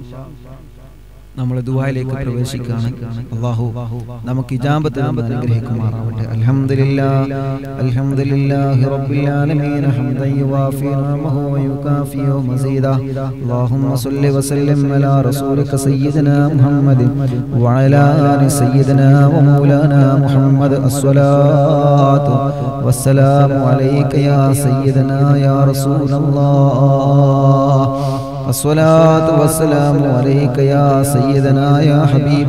നമ്മൾ ദുആയിലേക്ക് പ്രവേശിക്കുകയാണ് അല്ലാഹു നമുക്ക് ഇജാബത്ത് തന്ന് അനുഗ്രഹിക്കുമാറാവട്ടെ അൽഹംദുലില്ലാ അൽഹംദുലില്ലാഹി റബ്ബിൽ ആലമീൻ ഹംദൻ യുവാഫി നിഅമഹു വയുകാഫിയു മസീദ اللهم صل وسلم على رسولك سيدنا محمد وعلى آل سيدنا ومولانا محمد الصلاة والسلام عليك يا سيدنا يا رسول الله الصلاة والسلام عليك يا سيدنا يا حبيب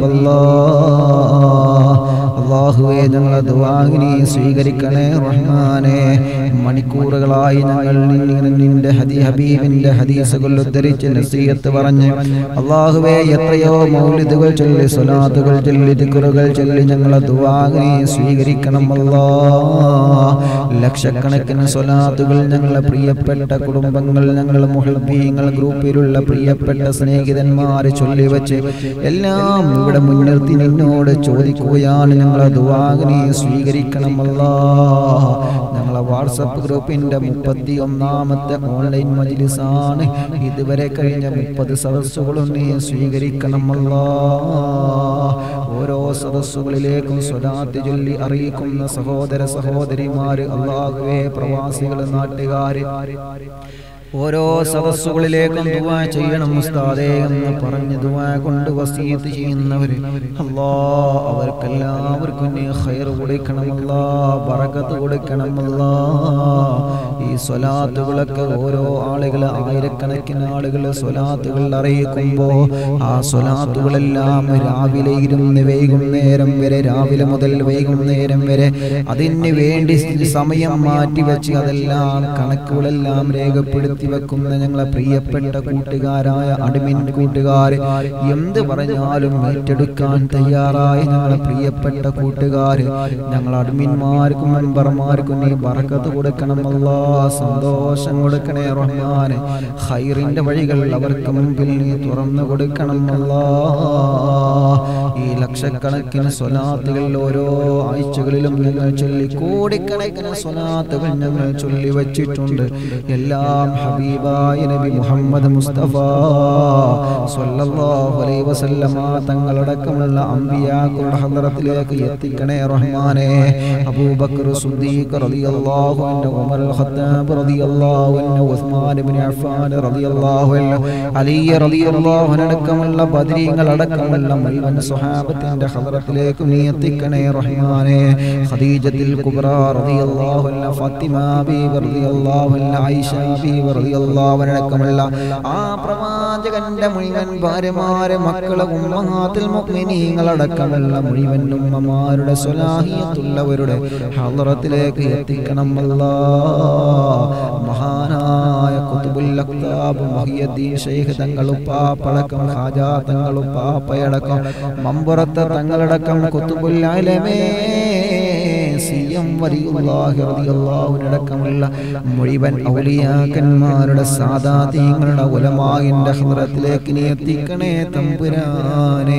الله അള്ളാഹുവെ ഞങ്ങളെ ദുവാഹിനി സ്വീകരിക്കണേ റഹ്മാനെ മണിക്കൂറുകളായി ഞങ്ങൾ ഇങ്ങനെ നിന്റെ ഹദി ഹബീബിന്റെ ഹദീസുകൾ ഉദ്ധരിച്ച് നസീയത്ത് പറഞ്ഞ് അള്ളാഹുവെ എത്രയോ മൗലിദുകൾ ചൊല്ലി സ്വലാത്തുകൾ ചൊല്ലി ദിക്കുറുകൾ ചൊല്ലി ഞങ്ങളെ ദുവാഹിനി സ്വീകരിക്കണം അല്ലാ ലക്ഷക്കണക്കിന് സ്വലാത്തുകൾ ഞങ്ങളെ പ്രിയപ്പെട്ട കുടുംബങ്ങൾ ഞങ്ങളെ മുഹബീങ്ങൾ ഗ്രൂപ്പിലുള്ള പ്രിയപ്പെട്ട സ്നേഹിതന്മാരെ ചൊല്ലി വെച്ച് എല്ലാം ഇവിടെ മുൻനിർത്തി നിന്നോട് ചോദിക്കുകയാണ് ഞങ്ങളെ ദുവാഗ്നി സ്വീകരിക്കണമല്ലോ ഞങ്ങളെ വാട്സപ്പ് ഗ്രൂപ്പിന്റെ മുപ്പത്തി ഒന്നാമത്തെ ഓൺലൈൻ മജിലിസാണ് ഇതുവരെ കഴിഞ്ഞ മുപ്പത് സദസ്സുകളും നീ സ്വീകരിക്കണമല്ലോ ഓരോ സദസ്സുകളിലേക്കും സ്വലാത്ത് ചൊല്ലി അറിയിക്കുന്ന സഹോദര സഹോദരിമാര് അള്ളാഹുവേ പ്രവാസികൾ നാട്ടുകാര് ഓരോ സദസ്സുകളിലേക്കും ദുവാ ചെയ്യണം ഉസ്താദേ എന്ന് പറഞ്ഞ് ദുവാ കൊണ്ട് വസീത്ത് ചെയ്യുന്നവര് അല്ലാ അവർക്കെല്ലാവർക്കും നീ ഖൈർ കൊടുക്കണമല്ലാ ബറക്കത്ത് കൊടുക്കണമല്ലാ ഈ സ്വലാത്തുകളൊക്കെ ഓരോ ആളുകൾ ആയിരക്കണക്കിന് ആളുകൾ സ്വലാത്തുകൾ അറിയിക്കുമ്പോ ആ സ്വലാത്തുകളെല്ലാം രാവിലെ ഇരുന്ന് വൈകുന്നേരം വരെ രാവിലെ മുതൽ വൈകുന്നേരം വരെ അതിന് വേണ്ടി സമയം മാറ്റി വെച്ച് അതെല്ലാം കണക്കുകളെല്ലാം രേഖപ്പെടുത്തി വെക്കുന്ന ഞങ്ങളെ പ്രിയപ്പെട്ട കൂട്ടുകാരായ അഡ്മിൻ കൂട്ടുകാര് എന്ത് പറഞ്ഞാലും ഏറ്റെടുക്കാൻ തയ്യാറായ ഞങ്ങളെ പ്രിയപ്പെട്ട കൂട്ടുകാര് ഞങ്ങൾ അഡ്മിന്മാർക്കും മെമ്പർമാർക്കും നീ ബറക്കത്ത് കൊടുക്കണമല്ല സന്തോഷം കൊടുക്കണേ റഹ്മാന് ഹൈറിന്റെ വഴികൾ അവർക്ക് മുമ്പിൽ നീ തുറന്നു കൊടുക്കണമല്ല ഈ ലക്ഷക്കണക്കിന് സ്വലാത്തുകൾ ഓരോ ആഴ്ചകളിലും ഞങ്ങൾ ചൊല്ലി കോടിക്കണക്കിന് സ്വലാത്തുകൾ ഞങ്ങൾ ചൊല്ലി വച്ചിട്ടുണ്ട് എല്ലാം ഹബീബായ നബി മുഹമ്മദ് മുസ്തഫ സ്വല്ലല്ലാഹു അലൈഹി വസല്ലമ തങ്ങളടക്കമുള്ള അമ്പിയാക്കളുടെ ഹദ്റത്തിലേക്ക് എത്തിക്കണേ റഹ്മാനെ അബൂബക്കർ സിദ്ദീഖ് റളിയല്ലാഹു അൻഹു ഉമർ അൽ ഖത്താബ് റളിയല്ലാഹു അൻഹു ഉസ്മാൻ ഇബ്നു അഫ്ഫാൻ റളിയല്ലാഹു അൻഹു അലി റളിയല്ലാഹു അൻഹു അടക്കമുള്ള ബദരീങ്ങൾ അടക്കമുള്ള മുഴുവൻ സ്വഹാബത്തിന്റെ ഹദ്റത്തിലേക്ക് നീ എത്തിക്കണേ റഹ്മാനെ ഖദീജത്തുൽ കുബ്ര റളിയല്ലാഹു അൻഹ ഫാത്തിമ ബീവി റളിയല്ലാഹു അൻഹ ആയിഷ ബീവി റളിയല്ലാഹു അൻഹ അടക്കമുള്ള ആ പ്രവാചകന്റെ മുഴുവൻ ഭാര്യമാരെ മക്കളെ ഉമ്മഹാത്തിൽ മുഅ്മിനീങ്ങൾ അടക്കമുള്ള മുഴുവൻ ഉമ്മമാരുടെ സ്വലാഹിയത്തുള്ളവരുടെ ഹദ്റത്തിലേക്ക് എത്തിക്കണം അല്ലാ മഹാനായ കുതുബുൽ അക്താബ് മുഹിയുദ്ദീൻ ശൈഖ് തങ്ങളുപ്പാപ്പടക്കം ഹാജാ തങ്ങളുപ്പാപ്പയടക്കം മമ്പുറത്തെ തങ്ങളടക്കം കുത്തുബുൽ ആലമേ സിയം വലിയുല്ലാഹി റളിയല്ലാഹുവിനടക്കമുള്ള മുഴുവൻ ഔലിയാക്കന്മാരുടെ സാദാതീങ്ങളുടെ ഉലമായിന്റെ ഹദ്റത്തിലേക്ക് നീ എത്തിക്കണേ തമ്പുരാനേ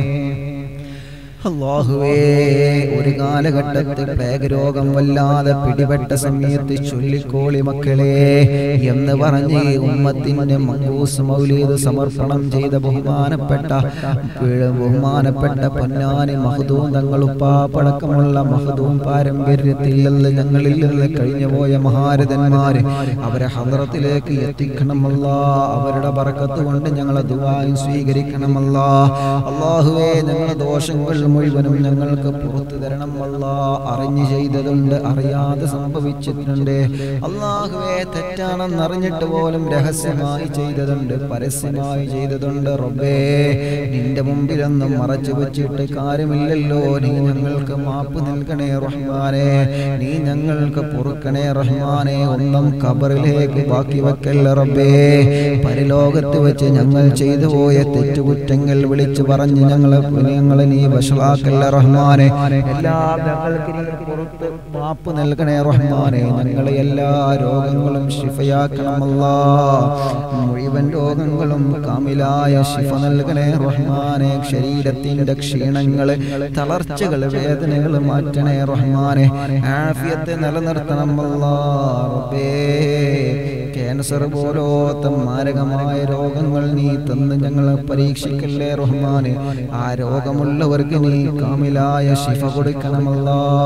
അള്ളാഹുവേ ഒരു കാലഘട്ടത്തിൽ പ്ലേഗ് രോഗം വല്ലാതെ പിടിപെട്ട സമയത്ത് ചൊല്ലിക്കോളി മക്കളെ എന്ന് പറഞ്ഞ് ഈ ഉമ്മത്തിന്റെ മങ്കൂസ് മൗലീദ് സമർപ്പണം ചെയ്ത ബഹുമാനപ്പെട്ട പിഴ- ബഹുമാനപ്പെട്ട പൊന്നാനി മഹദൂം തങ്ങളുപ്പാപ്പടക്കമുള്ള മഹദൂം പാരമ്പര്യത്തിൽ നിന്ന് ഞങ്ങളിൽ നിന്ന് കഴിഞ്ഞുപോയ മഹാരഥന്മാര് അവരെ ഹദ്റത്തിലേക്ക് എത്തിക്കണമല്ല അവരുടെ ബറക്കത്ത് കൊണ്ട് ഞങ്ങളെ ദുവായും സ്വീകരിക്കണമല്ല അള്ളാഹുവേ ഞങ്ങളുടെ ദോഷങ്ങൾ മുഴുവനും ഞങ്ങൾക്ക് പുറത്തു തരണം അല്ല അറിഞ്ഞു ചെയ്തതുണ്ട് അറിയാതെ സംഭവിച്ചിട്ടുണ്ട് അള്ളാഹുവെ തെറ്റാണെന്ന് അറിഞ്ഞിട്ട് പോലും രഹസ്യമായി ചെയ്തതുണ്ട് പരസ്യമായി ചെയ്തതുണ്ട് റബ്ബേ നിന്റെ മുമ്പിലൊന്നും മറച്ചു വെച്ചിട്ട് കാര്യമില്ലല്ലോ നീ ഞങ്ങൾക്ക് മാപ്പ് നൽകണേ റഹ്മാനെ നീ ഞങ്ങൾക്ക് പൊറുക്കണേ റഹ്മാനെ ഒന്നും ഖബറിലേക്ക് ബാക്കി വെക്കല്ല റബ്ബേ പരലോകത്ത് വെച്ച് ഞങ്ങൾ ചെയ്തു പോയ തെറ്റുകുറ്റങ്ങൾ വിളിച്ചു പറഞ്ഞ് ഞങ്ങളെ ഞങ്ങളെ നീ വഷളാക്കല്ല റഹ്മാനെ എല്ലാ ഞങ്ങൾക്ക് നീ പുറത്ത് മാപ്പ് നൽകണേ റഹ്മാനെ ഞങ്ങളെ എല്ലാ രോഗങ്ങളും ശിഫയാക്കണമല്ല മുഴുവൻ രോഗങ്ങളും കാമിലായ ശിഫ നൽകണേ റഹ്മാനെ ശരീരത്തിന്റെ ക്ഷീണങ്ങള് തളർച്ചകള് വേദനകൾ മാറ്റണേ റഹ്മാനെ ആഫിയത്തെ നിലനിർത്തണമല്ല റബ്ബേ ക്യാൻസർ പോലോത്ത മാരകമായ രോഗങ്ങൾ നീ തന്ന് ഞങ്ങളെ പരീക്ഷിക്കല്ലേ റഹ്മാനെ ആ രോഗമുള്ളവർക്ക് നീ കാമിലായ ശിഫ കൊടുക്കണമല്ല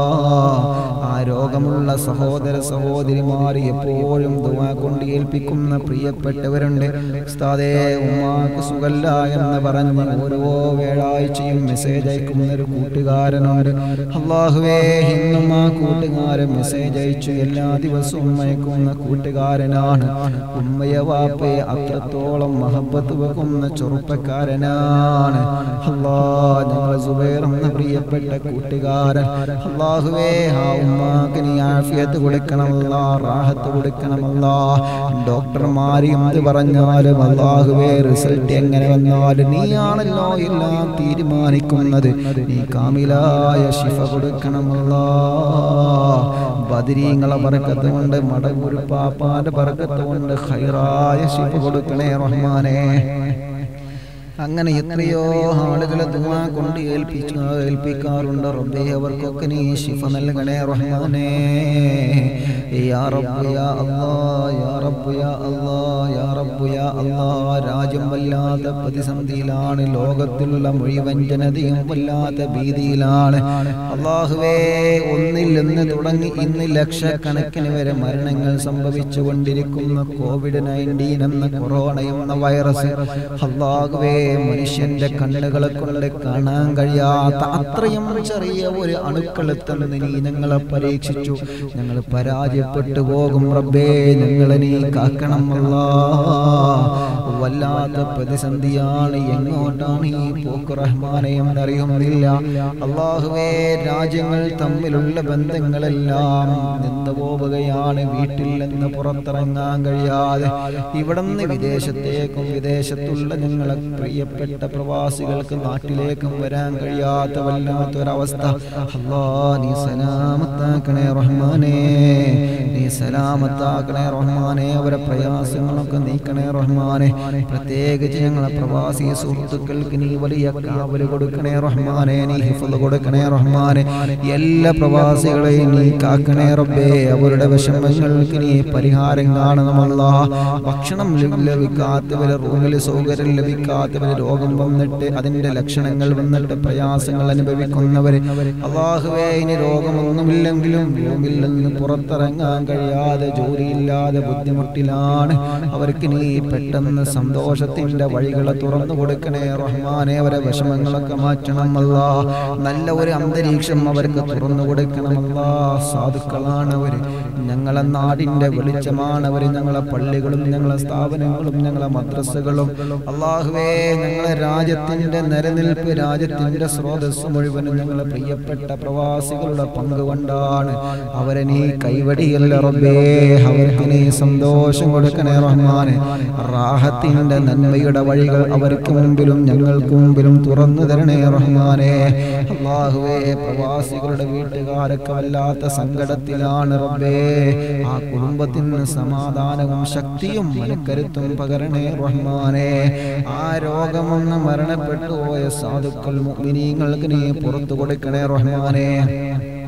ആ രോഗമുള്ള സഹോദര സഹോദരിമാർ എപ്പോഴും ദുവാ കൊണ്ട് ഏൽപ്പിക്കുന്ന പ്രിയപ്പെട്ടവരുണ്ട് ഉസ്താദേ ഉമ്മാക്ക് സുഖല്ല എന്ന് പറഞ്ഞ് ഓരോ വേഴാഴ്ചയും മെസ്സേജ് അയക്കുന്ന ഒരു കൂട്ടുകാരനുണ്ട് അള്ളാഹുവേ ഇന്നും ആ കൂട്ടുകാരൻ മെസ്സേജ് അയച്ചു എല്ലാ ദിവസവും അയക്കുന്ന കൂട്ടുകാരനാണ് ഉമ്മയെ വാപ്പയെ അത്രത്തോളം മഹബത്ത് വെക്കുന്ന ചെറുപ്പക്കാരനാണ് അല്ലാ ഞങ്ങളെ സുബൈർ എന്ന പ്രിയപ്പെട്ട കൂട്ടുകാരൻ അള്ളാഹുവേ ആ ഉമ്മാക്ക് നീ ആഫിയത്ത് കൊടുക്കണമല്ല റാഹത്ത് കൊടുക്കണമല്ല ഡോക്ടർമാര് എന്ത് പറഞ്ഞാലും അള്ളാഹുവേ റിസൾട്ട് എങ്ങനെ വന്നാലും നീയാണല്ലോ എല്ലാം തീരുമാനിക്കുന്നത് നീ കാമിലായ ശിഫ കൊടുക്കണമല്ല ബദിരീങ്ങളെ പറക്കത്ത് കൊണ്ട് മടങ്ങൂർ പാപ്പാന്റെ പറക്കത്ത് കൊണ്ട് ഹൈറായ ശിഫ കൊടുക്കണേ റഹ്മാനെ അങ്ങനെ എത്രയോ ആളുകളെ ദുആ കൊണ്ട് ഏൽപ്പിച്ചു ഏൽപ്പിക്കാറുണ്ട് റബ്ബേ അവർക്കൊക്കെ നീ ശിഫ നൽകണേ റഹ്മാനേ യാ റബ്ബ് യാ അല്ലാ യാ റബ്ബ് യാ അല്ലാ യാ റബ്ബ് യാ അല്ലാ രാജ്യം വല്ലാത്ത പ്രതിസന്ധിയിലാണ് ലോകത്തിലുള്ള മുഴുവൻ ജനതയും വല്ലാത്ത ഭീതിയിലാണ് അള്ളാഹുവേ ഒന്നിൽ നിന്ന് തുടങ്ങി ഇന്ന് ലക്ഷക്കണക്കിന് വരെ മരണങ്ങൾ സംഭവിച്ചു കൊണ്ടിരിക്കുന്ന കോവിഡ് നയൻറ്റീൻ എന്ന കൊറോണ എന്ന വൈറസ് അള്ളാഹുവേ മനുഷ്യന്റെ കണ്ണുകളെ കൊണ്ട് കാണാൻ കഴിയാത്ത അത്രയും ചെറിയ ഒരു അണുക്കളെ തന്ന് നീ ഞങ്ങളെ പരീക്ഷിച്ചു ഞങ്ങൾ പരാജയപ്പെട്ടു പോകും റബ്ബേ ഞങ്ങളെ നീ കാക്കണം അല്ലാ വല്ലാത്ത പ്രതിസന്ധിയാണ് എങ്ങോട്ടാണ് ഈ പോക്ക് റഹ്മാനെ എന്നറിയുന്നില്ല അള്ളാഹുവേ രാജ്യങ്ങൾ തമ്മിലുള്ള ബന്ധങ്ങളെല്ലാം നിന്ന് പോവുകയാണ് വീട്ടിൽ നിന്ന് പുറത്തിറങ്ങാൻ കഴിയാതെ ഇവിടുന്ന് വിദേശത്തേക്കും വിദേശത്തുള്ള ഞങ്ങളെ പ്രിയപ്പെട്ട പ്രവാസികൾക്ക് നാട്ടിലേക്കും വരാൻ കഴിയാത്ത വല്ലാത്തൊരവസ്ഥ അല്ലാ നീ സലാമത്താക്കണേ റഹ്മാനേ നീ സലാമത്താക്കണേ റഹ്മാനെ അവരെ പ്രയാസങ്ങളൊക്കെ നീക്കണേ റഹ്മാനെ പ്രത്യേകിച്ച് ഞങ്ങളെ പ്രവാസി സുഹൃത്തുക്കൾക്ക് നീ വലിയ കാവല് കൊടുക്കണേ റഹ്മാനെ നീ ഹിഫുൽ കൊടുക്കണേ റഹ്മാനെ എല്ലാ പ്രവാസികളെയും നീ കാക്കണേ റബ്ബേ അവരുടെ വിഷമങ്ങൾക്ക് നീ പരിഹാരം കാണണമല്ല ഭക്ഷണം ലഭി- ലഭിക്കാത്തവര് റൂമിൽ സൗകര്യം ലഭിക്കാത്തവര് രോഗം വന്നിട്ട് അതിന്റെ ലക്ഷണങ്ങൾ വന്നിട്ട് പ്രയാസങ്ങൾ അനുഭവിക്കുന്നവര് അള്ളാഹുവേ ഇനി രോഗമൊന്നുമില്ലെങ്കിലും റൂമിൽ നിന്ന് പുറത്തിറങ്ങാൻ കഴിയാതെ ജോലിയില്ലാതെ ബുദ്ധിമുട്ടിലാണ് അവർക്ക് നീ പെട്ടെന്ന് സന്തോഷത്തിന്റെ വഴികളെ തുറന്നു കൊടുക്കണേ റഹ്മാനെ അവരെ വിഷമങ്ങളൊക്കെ മാറ്റണമല്ല നല്ല ഒരു അന്തരീക്ഷം അവർക്ക് തുറന്നു കൊടുക്കണമല്ല സാധുക്കളാണ് അവര് ഞങ്ങളെ നാടിന്റെ വെളിച്ചമാണ് അവര് ഞങ്ങളെ പള്ളികളും ഞങ്ങളെ സ്ഥാപനങ്ങളും ഞങ്ങളെ മദ്രസകളും അള്ളാഹുവേ ഞങ്ങളെ രാജ്യത്തിന്റെ നിലനിൽപ്പ് രാജ്യത്തിന്റെ സ്രോതസ് മുഴുവനും ഞങ്ങളെ പ്രിയപ്പെട്ട പ്രവാസികളുടെ പങ്കുകൊണ്ടാണ് അവരെ നീ കൈവടിയല്ല റബ്ബേ അവർക്ക് നീ സന്തോഷം കൊടുക്കണേ റഹ്മാനെ റാഹത്തിന്റെ നന്മയുടെ വഴികൾ അവർക്ക് മുമ്പിലും ഞങ്ങൾക്ക് മുമ്പിലും തുറന്നു തരണേ റഹ്മാനെ അള്ളാഹുവേ പ്രവാസികളുടെ വീട്ടുകാരൊക്കെ വല്ലാത്ത സങ്കടത്തിലാണ് റബ്ബേ ആ കുടുംബത്തിന് സമാധാനവും ശക്തിയും മനക്കരുത്തും പകരണേ റഹ്മാനെ ആ രോഗമൊന്ന് മരണപ്പെട്ടു പോയ സാധുക്കൾ മുഅ്മിനീങ്ങൾക്ക് നീ പുറത്തു കൊടുക്കണേ റഹ്മാനെ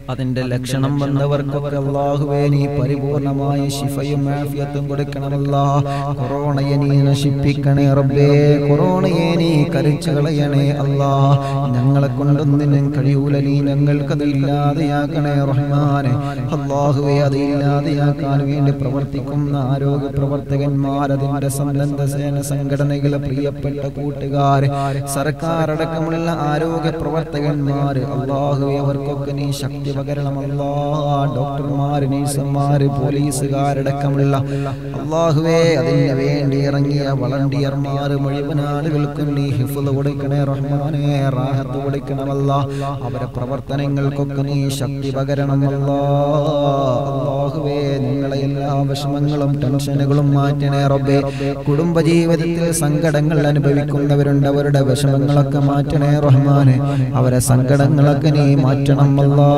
അതിന്റെ ലക്ഷണം വന്നവർക്കൊക്കെ അള്ളാഹുവേ നീ പരിപൂർണമായ ശിഫയും ആഫിയത്തും കൊടുക്കണമല്ല കൊറോണയെ നീ നശിപ്പിക്കണേ റബ്ബേ കൊറോണയെ നീ കരിച്ചു കളയണേ അല്ലാ ഞങ്ങളെ കൊണ്ടൊന്നിനും കഴിയൂല നീ ഞങ്ങൾക്കത് ഇല്ലാതെയാക്കണേ റഹ്മാനെ അള്ളാഹുവെ അത് ഇല്ലാതെയാക്കാൻ വേണ്ടി പ്രവർത്തിക്കുന്ന ആരോഗ്യ പ്രവർത്തകന്മാർ അതിന്റെ സന്നദ്ധ സേന സംഘടനകളെ പ്രിയപ്പെട്ട കൂട്ടുകാര് സർക്കാർ അടക്കമുള്ള ആരോഗ്യ പ്രവർത്തകന്മാര് അള്ളാഹുവെ അവർക്കൊക്കെ നീ ശക്തി പകരണമല്ലാ ഡോക്ടർമാര് നഴ്സുമാര് പോലീസുകാരടക്കമുള്ള അള്ളാഹുവേ അതിന് വേണ്ടി ഇറങ്ങിയ വളണ്ടിയർമാര് മുഴുവൻ ആളുകൾക്കും നീ ഹിഫുദ് കൊടുക്കണേ റഹ്മാനെ റാഹത്ത് കൊടുക്കണമല്ല അവരെ പ്രവർത്തനങ്ങൾക്കൊക്കെ നീ ശക്തി പകരണമല്ല അള്ളാഹുവേ നിങ്ങളെ എല്ലാ വിഷമങ്ങളും ടെൻഷനുകളും മാറ്റണേ റബ്ബേ കുടുംബജീവിതത്തിൽ സങ്കടങ്ങൾ അനുഭവിക്കുന്നവരുണ്ട് അവരുടെ വിഷമങ്ങളൊക്കെ മാറ്റണേ റഹ്മാനെ അവരെ സങ്കടങ്ങളൊക്കെ നീ മാറ്റണം അല്ലാ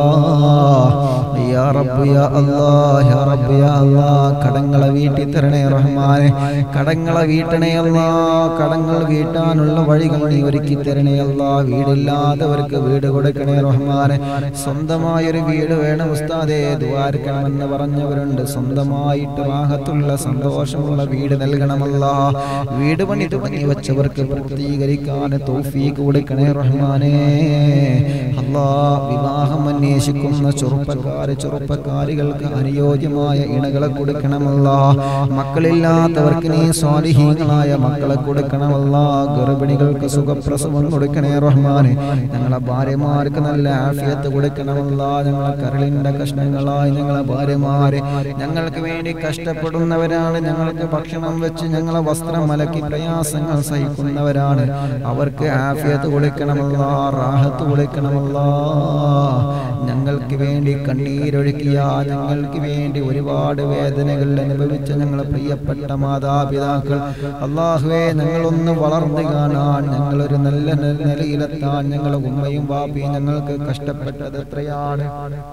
യാ റബ്ബ് യാ അല്ലാ യാ റബ്ബ് യാ അല്ലാ കടങ്ങളെ വീട്ടി തരണേ റഹ്മാനെ കടങ്ങളെ വീട്ടണേ അല്ലാ കടങ്ങൾ വീട്ടാനുള്ള വഴികൾ നീ ഒരുക്കി തരണേ അല്ലാ വീടില്ലാത്തവർക്ക് വീട് കൊടുക്കണേ റഹ്മാനെ സ്വന്തമായൊരു വീട് വേണം ഉസ്താദേ ദ്വാരക്കണമെന്ന് പറഞ്ഞവരുണ്ട് സ്വന്തമായിട്ട് റാഹത്തുള്ള സന്തോഷമുള്ള വീട് നൽകണമല്ല വീട് പണി തുടങ്ങി വെച്ചവർക്ക് പൂർത്തീകരിക്കാൻ തൗഫീഖ് കൊടുക്കണേ റഹ്മാനേ അല്ലാ വിവാഹം അന്വേഷിക്കുന്ന ചെറുപ്പക്കാര് ചെറുപ്പക്കാരികൾക്ക് അനുയോജ്യമായ ഇണകളെ കൊടുക്കണമല്ല മക്കളില്ലാത്തവർക്ക് നീ സ്വാലിഹീങ്ങളായ മക്കളെ കൊടുക്കണമല്ല ഗർഭിണികൾക്ക് സുഖപ്രസവം കൊടുക്കണേ റഹ്മാനെ ഞങ്ങളെ ഭാര്യമാർക്ക് നല്ല ആഫിയത്ത് കൊടുക്കണമല്ല ഞങ്ങളെ കരളിന്റെ കഷ്ണങ്ങളായി ഞങ്ങളെ ഭാര്യമാരെ ഞങ്ങൾക്ക് വേണ്ടി കഷ്ടപ്പെടുന്നവരാണ് ഞങ്ങൾക്ക് ഭക്ഷണം വെച്ച് ഞങ്ങളെ വസ്ത്രം മലക്കി പ്രയാസങ്ങൾ സഹിക്കുന്നവരാണ് അവർക്ക് ആഫിയത്ത് കൊടുക്കണമല്ല റാഹത്ത് കൊടുക്കണമല്ല ഞങ്ങൾക്ക് വേണ്ടി കണ്ണീരൊഴുക്കിയ ഞങ്ങൾക്ക് വേണ്ടി ഒരുപാട് വേദനകൾ അനുഭവിച്ച ഞങ്ങളെ പ്രിയപ്പെട്ട മാതാപിതാക്കൾ അള്ളാഹുവേ ഞങ്ങളൊന്ന് വളർന്നു കാണാൻ ഞങ്ങളൊരു നല്ല ന- നിലയിലെത്താൻ ഞങ്ങളെ ഉമ്മയും വാപ്പിയും ഞങ്ങൾക്ക് കഷ്ടപ്പെട്ടത് എത്രയാണ്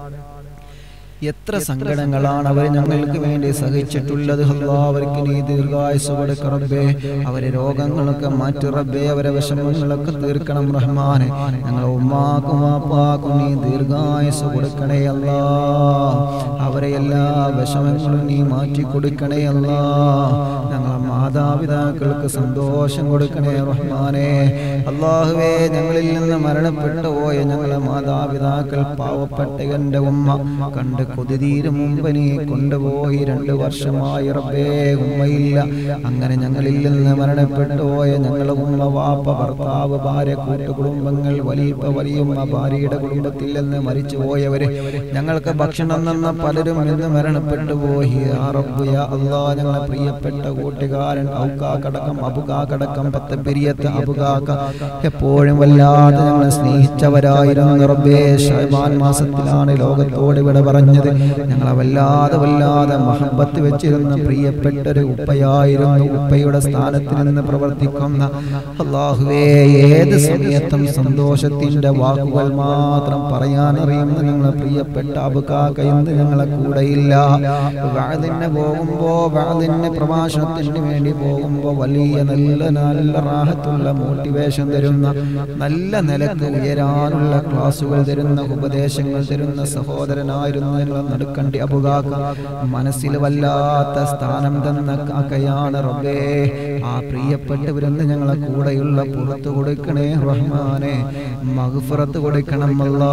എത്ര സങ്കടങ്ങളാണ് അവർ ഞങ്ങൾക്ക് വേണ്ടി സഹിച്ചിട്ടുള്ളത് അല്ലാ, അവർക്ക് നീ ദീർഘായുസ് കൊടുക്ക റബ്ബേ അവരെ രോഗങ്ങളൊക്കെ മാറ്റി റബ്ബേ അവരെ വിഷമങ്ങളൊക്കെ തീർക്കണം റഹ്മാനെ ഞങ്ങളെ ഉമ്മാക്കും വാപ്പാക്കും നീ ദീർഘായുസ് കൊടുക്കണേ അല്ലാ അവരെ എല്ലാ വിഷമങ്ങളും നീ മാറ്റി കൊടുക്കണേ അല്ലാ ഞങ്ങളെ മാതാപിതാക്കൾക്ക് സന്തോഷം കൊടുക്കണേ റഹ്മാനെ അള്ളാഹുവേ ഞങ്ങളിൽ നിന്ന് മരണപ്പെട്ടു പോയ ഞങ്ങളെ മാതാപിതാക്കൾ പാവപ്പെട്ട എൻ്റെ ഉമ്മ കണ്ട് കൊതിതീരും മുമ്പ് നീ കൊണ്ടുപോയി രണ്ടു വർഷമായി റബ്ബേ ഉമ്മയില്ല അങ്ങനെ ഞങ്ങളിൽ നിന്ന് മരണപ്പെട്ടു പോയ ഞങ്ങളെ ഉമ്മ വാപ്പ ഭർത്താവ് ഭാര്യ കൂട്ടുകുടുംബങ്ങൾ വലിയപ്പ വലിയുമ്മ ഭാര്യയുടെ കുടുംബത്തിൽ നിന്ന് മരിച്ചു പോയവര് ഞങ്ങൾക്ക് ഭക്ഷണം തന്ന പലരും ഇന്ന് മരണപ്പെട്ടു പോയി യാ റബ്ബ് യാ അല്ലാ ഞങ്ങളെ പ്രിയപ്പെട്ട കൂട്ടുകാരൻ ഔക്കാക്കടക്കം അബുകാക്കടക്കം പത്തപ്പെരിയത്ത് അബുകാക്ക എപ്പോഴും വല്ലാതെ ഞങ്ങളെ സ്നേഹിച്ചവരായിരുന്നു റബ്ബേ ഷഹബാൻ മാസത്തിലാണ് ലോകത്തോട് ഇവിടെ പറഞ്ഞത് ഞങ്ങളെ വല്ലാതെ വല്ലാതെ മഹബത്ത് വെച്ചിരുന്ന പ്രിയപ്പെട്ട ഒരു ഉപ്പയായിരുന്നു ഉപ്പയുടെ സ്ഥാനത്ത് നിന്ന് പ്രവർത്തിക്കുന്ന അള്ളാഹുവേ ഏത് സമയത്തും സന്തോഷത്തിന്റെ വാക്കുകൾ മാത്രം പറയാൻ അറിയുന്ന ഞങ്ങളെ പ്രിയപ്പെട്ട അബുക്കാക്ക ഇന്ന് ഞങ്ങളെ കൂടെയില്ല വാതിന് പോകുമ്പോ വാതിന് പ്രഭാഷണത്തിന് വേണ്ടി പോകുമ്പോ വലിയ നല്ല നല്ല റാഹത്തുള്ള മോട്ടിവേഷൻ തരുന്ന നല്ല നിലക്ക് ഉയരാനുള്ള ക്ലാസുകൾ തരുന്ന ഉപദേശങ്ങൾ തരുന്ന സഹോദരനായിരുന്നു ഞങ്ങളെ നടുക്കണ്ടി അബുകാക്ക മനസ്സിൽ വല്ലാത്ത സ്ഥാനം തന്ന കാക്കയാണ് റബ്ബേ ആ പ്രിയപ്പെട്ടവരെന്ന് ഞങ്ങളെ കൂടെയുള്ള പുറത്തു കൊടുക്കണേ റഹ്മാനെ മഗ്ഫിറത്ത് കൊടുക്കണം അല്ലാ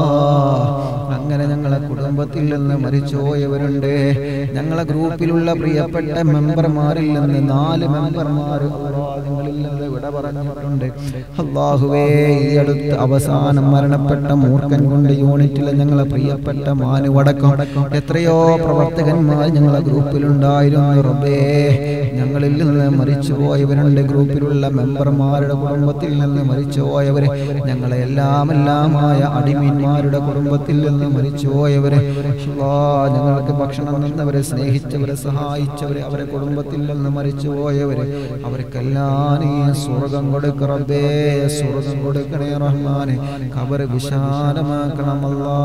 അങ്ങനെ ഞങ്ങളെ കുടുംബത്തിൽ നിന്ന് മരിച്ചുപോയവരുണ്ട് ഞങ്ങളെ ഗ്രൂപ്പിലുള്ള പ്രിയപ്പെട്ട മെമ്പർമാരിൽ നിന്ന് നാല് മെമ്പർമാർ നിങ്ങളിൽ നിന്ന് വിട പറഞ്ഞിട്ടുണ്ട് അള്ളാഹുവേ ഈ അടുത്ത് അവസാനം മരണപ്പെട്ട മൂർഖൻ കൊണ്ട് യൂണിറ്റിലെ ഞങ്ങളെ പ്രിയപ്പെട്ട മാനുവടക്കം എത്രയോ പ്രവർത്തകന്മാർ ഞങ്ങളെ ഗ്രൂപ്പിലുണ്ടായിരുന്നു റബ്ബേ ഞങ്ങളിൽ നിന്ന് മരിച്ചുപോയവരുണ്ട് ഗ്രൂപ്പിലുള്ള മെമ്പർമാരുടെ കുടുംബത്തിൽ നിന്ന് മരിച്ചുപോയവരെ ഞങ്ങളെ എല്ലാം എല്ലാമായ അടിമീന്മാരുടെ കുടുംബത്തിൽ നിന്ന് മരിച്ചുപോയവരെ അല്ലാ, ഞങ്ങൾക്ക് ഭക്ഷണം തന്നവരെ സ്നേഹിച്ചവരെ സഹായിച്ചവരെ അവരെ കുടുംബത്തിൽ നിന്ന് മരിച്ചുപോയവരെ അവർക്കെല്ലാം നീ സ്വർഗം കൊടുക്കറബേ സ്വർഗം കൊടുക്കണേ റഹ്മാനെ കബർ വിശാലമാക്കണമല്ലാ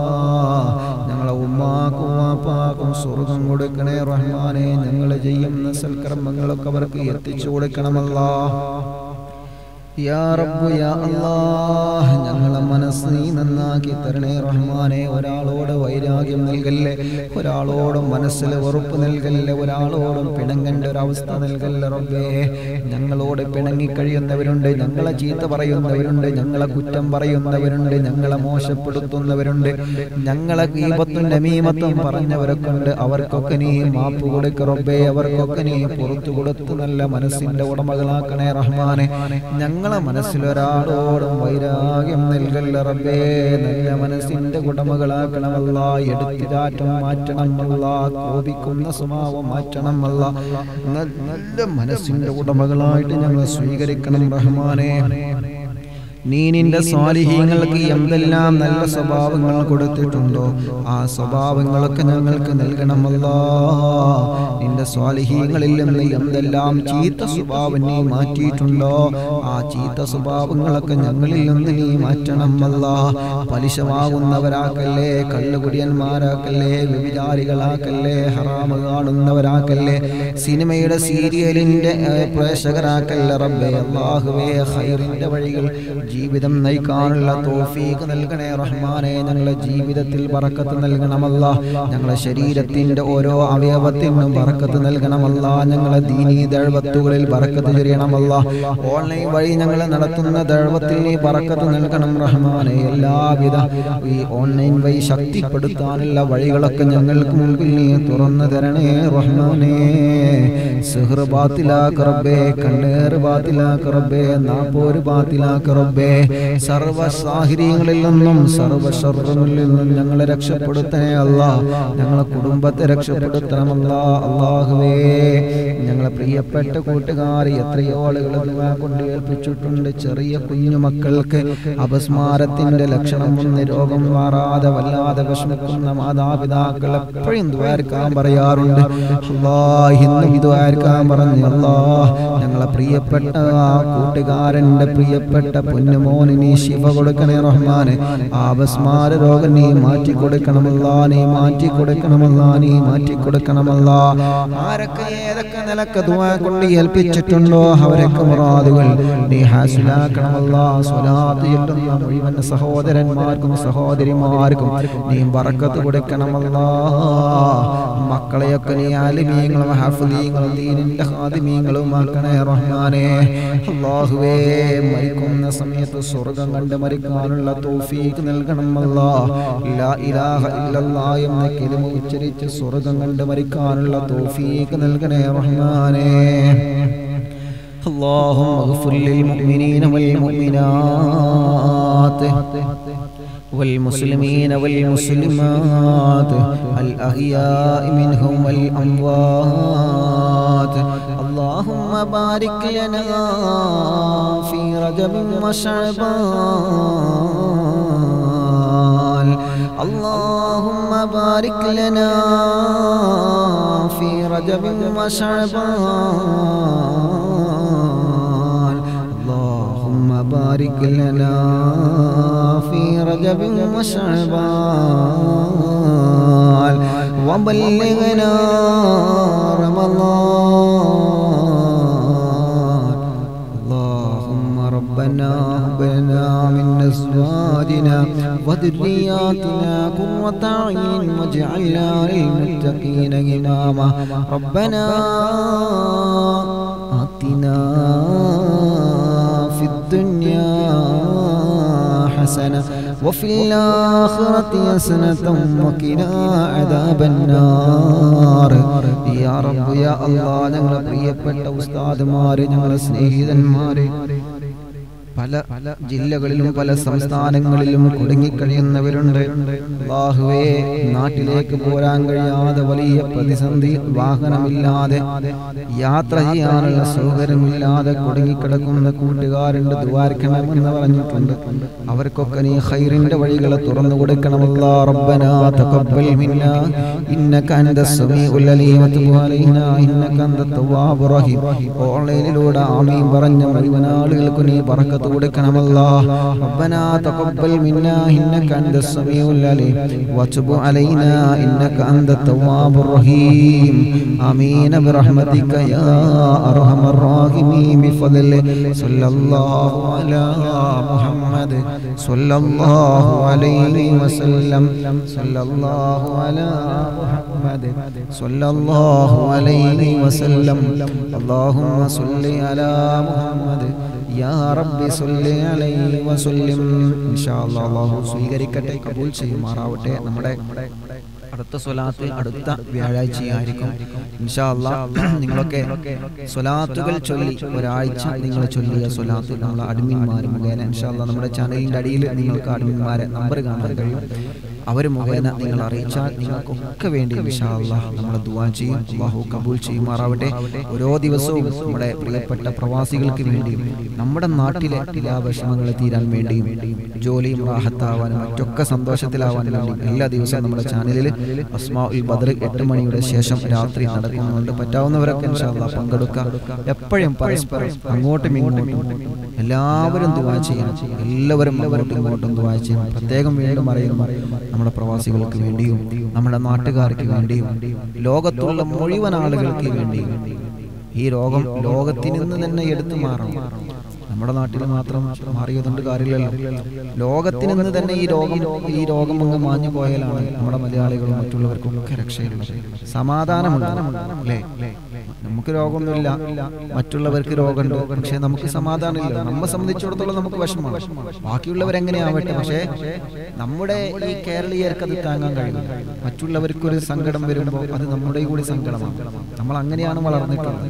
ഞങ്ങളെ ഉമ്മാക്കും വാപ്പാക്കും സ്വർഗം കൊടുക്കണേ റഹ്മാനെ ഞങ്ങൾ ചെയ്യുന്ന സൽക്കർമ്മങ്ങളൊക്കെ അവർക്ക് എത്തിച്ചു കൊടുക്കണമല്ലാ യാ റബ്ബു യാ അല്ലാഹ് ഞങ്ങളെ മനസ്സ് നീ നന്നാക്കി തരണേ റഹ്മാനെ ഒരാളോട് വൈരാഗ്യം നൽകല്ലേ ഒരാളോടും മനസ്സിൽ വെറുപ്പ് നൽകല്ലേ ഒരാളോടും പിണങ്ങേണ്ട ഒരു അവസ്ഥ നൽകല്ലേ റബ്ബേ ഞങ്ങളോട് പിണങ്ങി കഴിയുന്നവരുണ്ട് ഞങ്ങളെ ചീത്ത പറയുന്നവരുണ്ട് ഞങ്ങളെ കുറ്റം പറയുന്നവരുണ്ട് ഞങ്ങളെ മോശപ്പെടുത്തുന്നവരുണ്ട് ഞങ്ങളെ ഗീപത്തും നമീമത്തും പറഞ്ഞവരൊക്കെ ഉണ്ട് അവർക്കൊക്കെ നീ മാപ്പ് കൊടുക്ക റബ്ബേ അവർക്കൊക്കെ നീ പുറത്തു കൊടുത്ത് നല്ല മനസ്സിന്റെ ഉടമകളാക്കണേ റഹ്മാനെ ഞങ്ങളെ മനസ്സിലൊരാളോടും വൈരാഗ്യം നൽകല്ല റബ്ബേ നല്ല മനസ്സിന്റെ ഉടമകളാക്കണമല്ല എടുത്തിരാറ്റം മാറ്റണമല്ല കോപിക്കുന്ന സ്വഭാവം മാറ്റണമല്ല നല്ല മനസ്സിന്റെ ഉടമകളായിട്ട് ഞങ്ങളെ സ്വീകരിക്കണം റഹ്മാനെ നീ നിന്റെ സ്വാലിഹീങ്ങൾക്ക് എന്തെല്ലാം നല്ല സ്വഭാവങ്ങൾ കൊടുത്തിട്ടുണ്ടോ ആ സ്വഭാവങ്ങളൊക്കെ ഞങ്ങൾക്ക് നൽകണമല്ല നിന്റെ സ്വാലിഹീങ്ങളിൽ നിന്ന് എന്തെല്ലാം ചീത്ത സ്വഭാവം നീ മാറ്റിയിട്ടുണ്ടോ ആ ചീത്ത സ്വഭാവങ്ങളൊക്കെ ഞങ്ങളിൽ നിന്ന് നീ മാറ്റണമല്ല പലിശ വാങ്ങുന്നവരാക്കല്ലേ കള്ളുകുടിയന്മാരാക്കല്ലേ വ്യഭിചാരികളാക്കല്ലേ ഹറാമ് കാണുന്നവരാക്കല്ലേ സിനിമയുടെ സീരിയലിന്റെ ഏഹ്, പ്രേക്ഷകരാക്കല്ലേ റബ്ബേ അള്ളാഹുവേ ഹൈറിന്റെ വഴികൾ ജീവിതം നയിക്കാനുള്ള തോഫീക്ക് നൽകണേ റഹ്മാനെ ഞങ്ങളുടെ ജീവിതത്തിൽ ബറക്കത്ത് നൽകണമല്ല ഞങ്ങളുടെ ശരീരത്തിന്റെ ഓരോ അവയവത്തിനും ബറക്കത്ത് നൽകണമല്ല ഞങ്ങളെ ദീനീ ദഴവത്തുകളിൽ ബറക്കത്ത് ചെറിയണമല്ല ഓൺലൈൻ വഴി ഞങ്ങൾ നടത്തുന്ന ദഴവത്തിൽ നീ ബറക്കത്ത് നൽകണം റഹ്മാനെ എല്ലാവിധ ഈ ഓൺലൈൻ വഴി ശക്തിപ്പെടുത്താനുള്ള വഴികളൊക്കെ ഞങ്ങൾക്ക് മുമ്പിൽ നീ തുറന്നു തരണേ റഹ്മാനെ സിഹ്ർ ബാത്തിലാക്ക് റബ്ബേ കണ്ണേറ് ബാത്തിലാക്ക് റബ്ബേ നാപ്പോര് ബാത്തിലാക്ക് റബ്ബേ സർവ സാഹിര്യങ്ങളിൽ നിന്നും സർവ ഷർറുകളിൽ നിന്നും ഞങ്ങളെ രക്ഷപ്പെടുത്തണേ അല്ല ഞങ്ങളെ കുടുംബത്തെ രക്ഷപ്പെടുത്തണമല്ല അള്ളാഹുവേ ഞങ്ങളെ പ്രിയപ്പെട്ട കൂട്ടുകാർ എത്രയോ ആളുകൾ ദുആ കൊണ്ട് ഏൽപ്പിച്ചിട്ടുണ്ട് ചെറിയ കുഞ്ഞു മക്കൾക്ക് അപസ്മാരത്തിന്റെ ലക്ഷണം വന്ന് രോഗം മാറാതെ വല്ലാതെ വിഷമിക്കുന്ന മാതാപിതാക്കൾ എപ്പോഴും ദ്വാരക്കാൻ പറയാറുണ്ട് അല്ലാ ഇന്നും ദ്വാരക്കാൻ പറഞ്ഞു അല്ലാ ഞങ്ങളെ പ്രിയപ്പെട്ട ആ കൂട്ടുകാരന്റെ പ്രിയപ്പെട്ട പൊന്നുമോന് നീ ശിവ കൊടുക്കണേ റഹ്മാന് ആ അപസ്മാര രോഗം നീ മാറ്റി കൊടുക്കണമല്ല നീ മാറ്റി കൊടുക്കണമല്ല നീ മാറ്റി കൊടുക്കണമല്ല ആരൊക്കെ ഏതൊക്കെ നിലക്ക് ദുആ കൊണ്ട് ഏൽപ്പിച്ചിട്ടുണ്ടോ അവരൊക്കെ മുറാദുകൾ നീ ഹാസിലാക്കണമല്ല സ്വലാത്ത് ചൊല്ലുന്ന മുഴുവൻ സഹോദരന്മാർക്കും സഹോദരിമാർക്കും നീ ബറക്കത്ത് കൊടുക്കണമല്ല മക്കളെയൊക്കെ നീ ആലിമീങ്ങളും ഹാഫിലീങ്ങളും ദീനിന്റെ ഹാദിമീങ്ങളും ആക്കണേ റഹ്മാനെ അല്ലാഹുവേ മരിക്കുന്ന സമയത്ത് സ്വർഗം കണ്ട് മരിക്കാനുള്ള തൗഫീഖ് നൽകണമല്ല ലാ ഇലാഹ ഇല്ലല്ലാഹ് എന്ന കലിമ ഉച്ചരിച്ച് സ്വർഗം കണ്ട് മരിക്കാനുള്ള തൗഫീഖ് നൽകണേ റഹ്മാനെ اللهم اغفر للمؤمنين والمؤمنات والمسلمين والمسلمات الأحياء منهم والأموات اللهم بارك لنا في رجب وشعبان اللهم بارك لنا في رجب وشعبان اللهم بارك لنا في رجب وشعبان وبلغنا رمضان اللهم ربنا هب لنا من ازواجنا وذرياتنا قرة اعين واجعلنا للمتقين اماما ربنا آتنا في الدنيا حسنة وفي الآخرة حسنة وقنا عذاب النار يا رب يا الله ഞങ്ങളെ പ്രിയപ്പെട്ട ഉസ്താദുമാരെ ഞങ്ങളെ സ്നേഹിതന്മാരെ പല പല ജില്ലകളിലും പല സംസ്ഥാനങ്ങളിലും കുടുങ്ങിക്കഴിയുന്നവരുണ്ട് അല്ലാഹുവേ നാട്ടിലേക്ക് പോരാൻ കഴിയാതെ വലിയ പ്രതിസന്ധി വാഹനമില്ലാതെ യാത്ര ചെയ്യാനുള്ള സൗകര്യമില്ലാതെ കുടുങ്ങിക്കിടക്കുന്ന കൂട്ടുകാരുണ്ട് ദ്വാരക്കണമെന്ന് പറഞ്ഞിട്ടുണ്ട് അവർക്കൊക്കെ നീ ഹൈറിന്റെ വഴികളെ തുറന്നു കൊടുക്കണമല്ല റബ്ബന തഖബ്ബൽ മിന്ന ഇന്നക അൻത സമീഉൽ അലീം വതുബ് അലൈനാ ഇന്നക അൻത തവ്വാബുർ റഹീം ഓൺലൈനിലൂടെ ആമീൻ പറഞ്ഞ മുഴുവൻ ആളുകൾക്ക് നീ ബറക്കത്ത് കൊടുക്കണമല്ലാ ربنا تقبل منا إنك أنت السميع العليم وتب علينا إنك أنت التواب الرحيم آمين برحمتك يا أرحم الراحمين بفضلك صلى الله على محمد صلى الله عليه وسلم صلى الله على محمد صلى الله عليه وسلم اللهم صل على محمد യാ റബ്ബി സല്ലി അലൈഹി വസല്ലം ഇൻഷാ അല്ലാഹ് അല്ലാഹു സ്വീകരിക്കട്ടെ കബൂൽ ചെയ്യുമാറാവട്ടെ നമ്മുടെ അടുത്ത സ്വലാത്ത് അടുത്ത വ്യാഴാഴ്ചയായിരിക്കും ഇൻഷാ അല്ലാഹ് നിങ്ങളൊക്കെ സ്വലാത്തുകൾ ചൊല്ലി ഒരാഴ്ച നിങ്ങൾ ചൊല്ലിയ സ്വലാത്ത് നമ്മളെ അഡ്മിന്മാർ മുഖേന ഇൻഷാ അല്ലാഹ് നമ്മുടെ ചാനലിന്റെ അടിയിൽ നിങ്ങൾക്ക് അഡ്മിന്മാരെ നമ്പർ കാണാൻ കഴിയും അവർ മുഖേന നിങ്ങൾ അറിയിച്ചാൽ നിങ്ങൾക്കൊക്കെ വേണ്ടി ഇൻഷാ അല്ലാഹ് നമ്മൾ ദുആ ചെയ്യും അല്ലാഹു കബൂൽ ചെയ്യുമാറാവട്ടെ ഓരോ ദിവസവും നമ്മുടെ പ്രിയപ്പെട്ട പ്രവാസികൾക്ക് വേണ്ടിയും നമ്മുടെ നാട്ടിലെ എല്ലാ വിഷമങ്ങൾ തീരാൻ വേണ്ടിയും ജോലിയും റാഹത്താവാനും മറ്റൊക്കെ സന്തോഷത്തിലാവാനും വേണ്ടി എല്ലാ ദിവസവും നമ്മുടെ ചാനലിൽ അസ്മാ ഉൽ ബദർ എട്ട് മണിയുടെ ശേഷം രാത്രി നടക്കുന്നുണ്ട് പറ്റാവുന്നവരൊക്കെ ഇൻഷാ അല്ലാഹ് പങ്കെടുക്കുക എപ്പോഴും പരസ്പരം അങ്ങോട്ടും ഇങ്ങോട്ടും എല്ലാവരും ദുആ ചെയ്യണം എല്ലാവരും അങ്ങോട്ടും ഇങ്ങോട്ടും ദുആ ചെയ്യണം പ്രത്യേകം വീണ്ടും അറിയുന്നു നമ്മുടെ പ്രവാസികൾക്ക് വേണ്ടിയും നമ്മുടെ നാട്ടുകാർക്ക് വേണ്ടിയും ലോകത്തുള്ള മുഴുവൻ ആളുകൾക്ക് വേണ്ടിയും ഈ രോഗം ലോകത്തിൽ നിന്ന് തന്നെ എടുത്തു മാറണം നമ്മുടെ നാട്ടിൽ മാത്രം മാറിയതുകൊണ്ട് കാര്യമില്ലല്ലോ ലോകത്തിൽ നിന്ന് തന്നെ ഈ രോഗം ഈ രോഗം അങ്ങ് മാഞ്ഞു പോയാലാണ് നമ്മുടെ മലയാളികളും മറ്റുള്ളവർക്കും ഒക്കെ രക്ഷയുള്ളത് സമാധാനമുണ്ട് അല്ലേ നമുക്ക് രോഗമൊന്നുമില്ല മറ്റുള്ളവർക്ക് രോഗമുണ്ട് പക്ഷെ നമുക്ക് സമാധാനമില്ല നമ്മെ സംബന്ധിച്ചിടത്തോളം നമുക്ക് വിഷമമാണ് ബാക്കിയുള്ളവരെങ്ങനെയാവട്ടെ പക്ഷേ നമ്മുടെ ഈ കേരളീയർക്ക് അത് താങ്ങാൻ കഴിയും മറ്റുള്ളവർക്ക് ഒരു സങ്കടം വരുമ്പോൾ അത് നമ്മുടെ കൂടി സങ്കടമാണ് നമ്മൾ അങ്ങനെയാണ് വളർന്നിട്ടുള്ളത്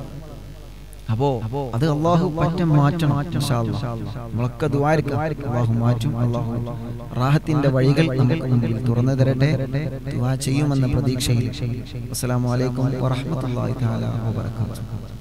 അപ്പോ അത് അള്ളാഹു പറ്റം മാറ്റണം ഇൻഷാ അല്ലാഹ്. നമ്മളൊക്കെ ദ്വാരിക്കാം അള്ളാഹു മാറ്റും അള്ളാഹു റാഹത്തിന്റെ വഴികൾ നമുക്ക് മുമ്പിൽ തുറന്നു തരട്ടെ ദുആ ചെയ്യുമെന്ന പ്രതീക്ഷയിൽ അസ്സലാമു അലൈക്കും വറഹ്മത്തുള്ളാഹി തആല വബറകാതുഹു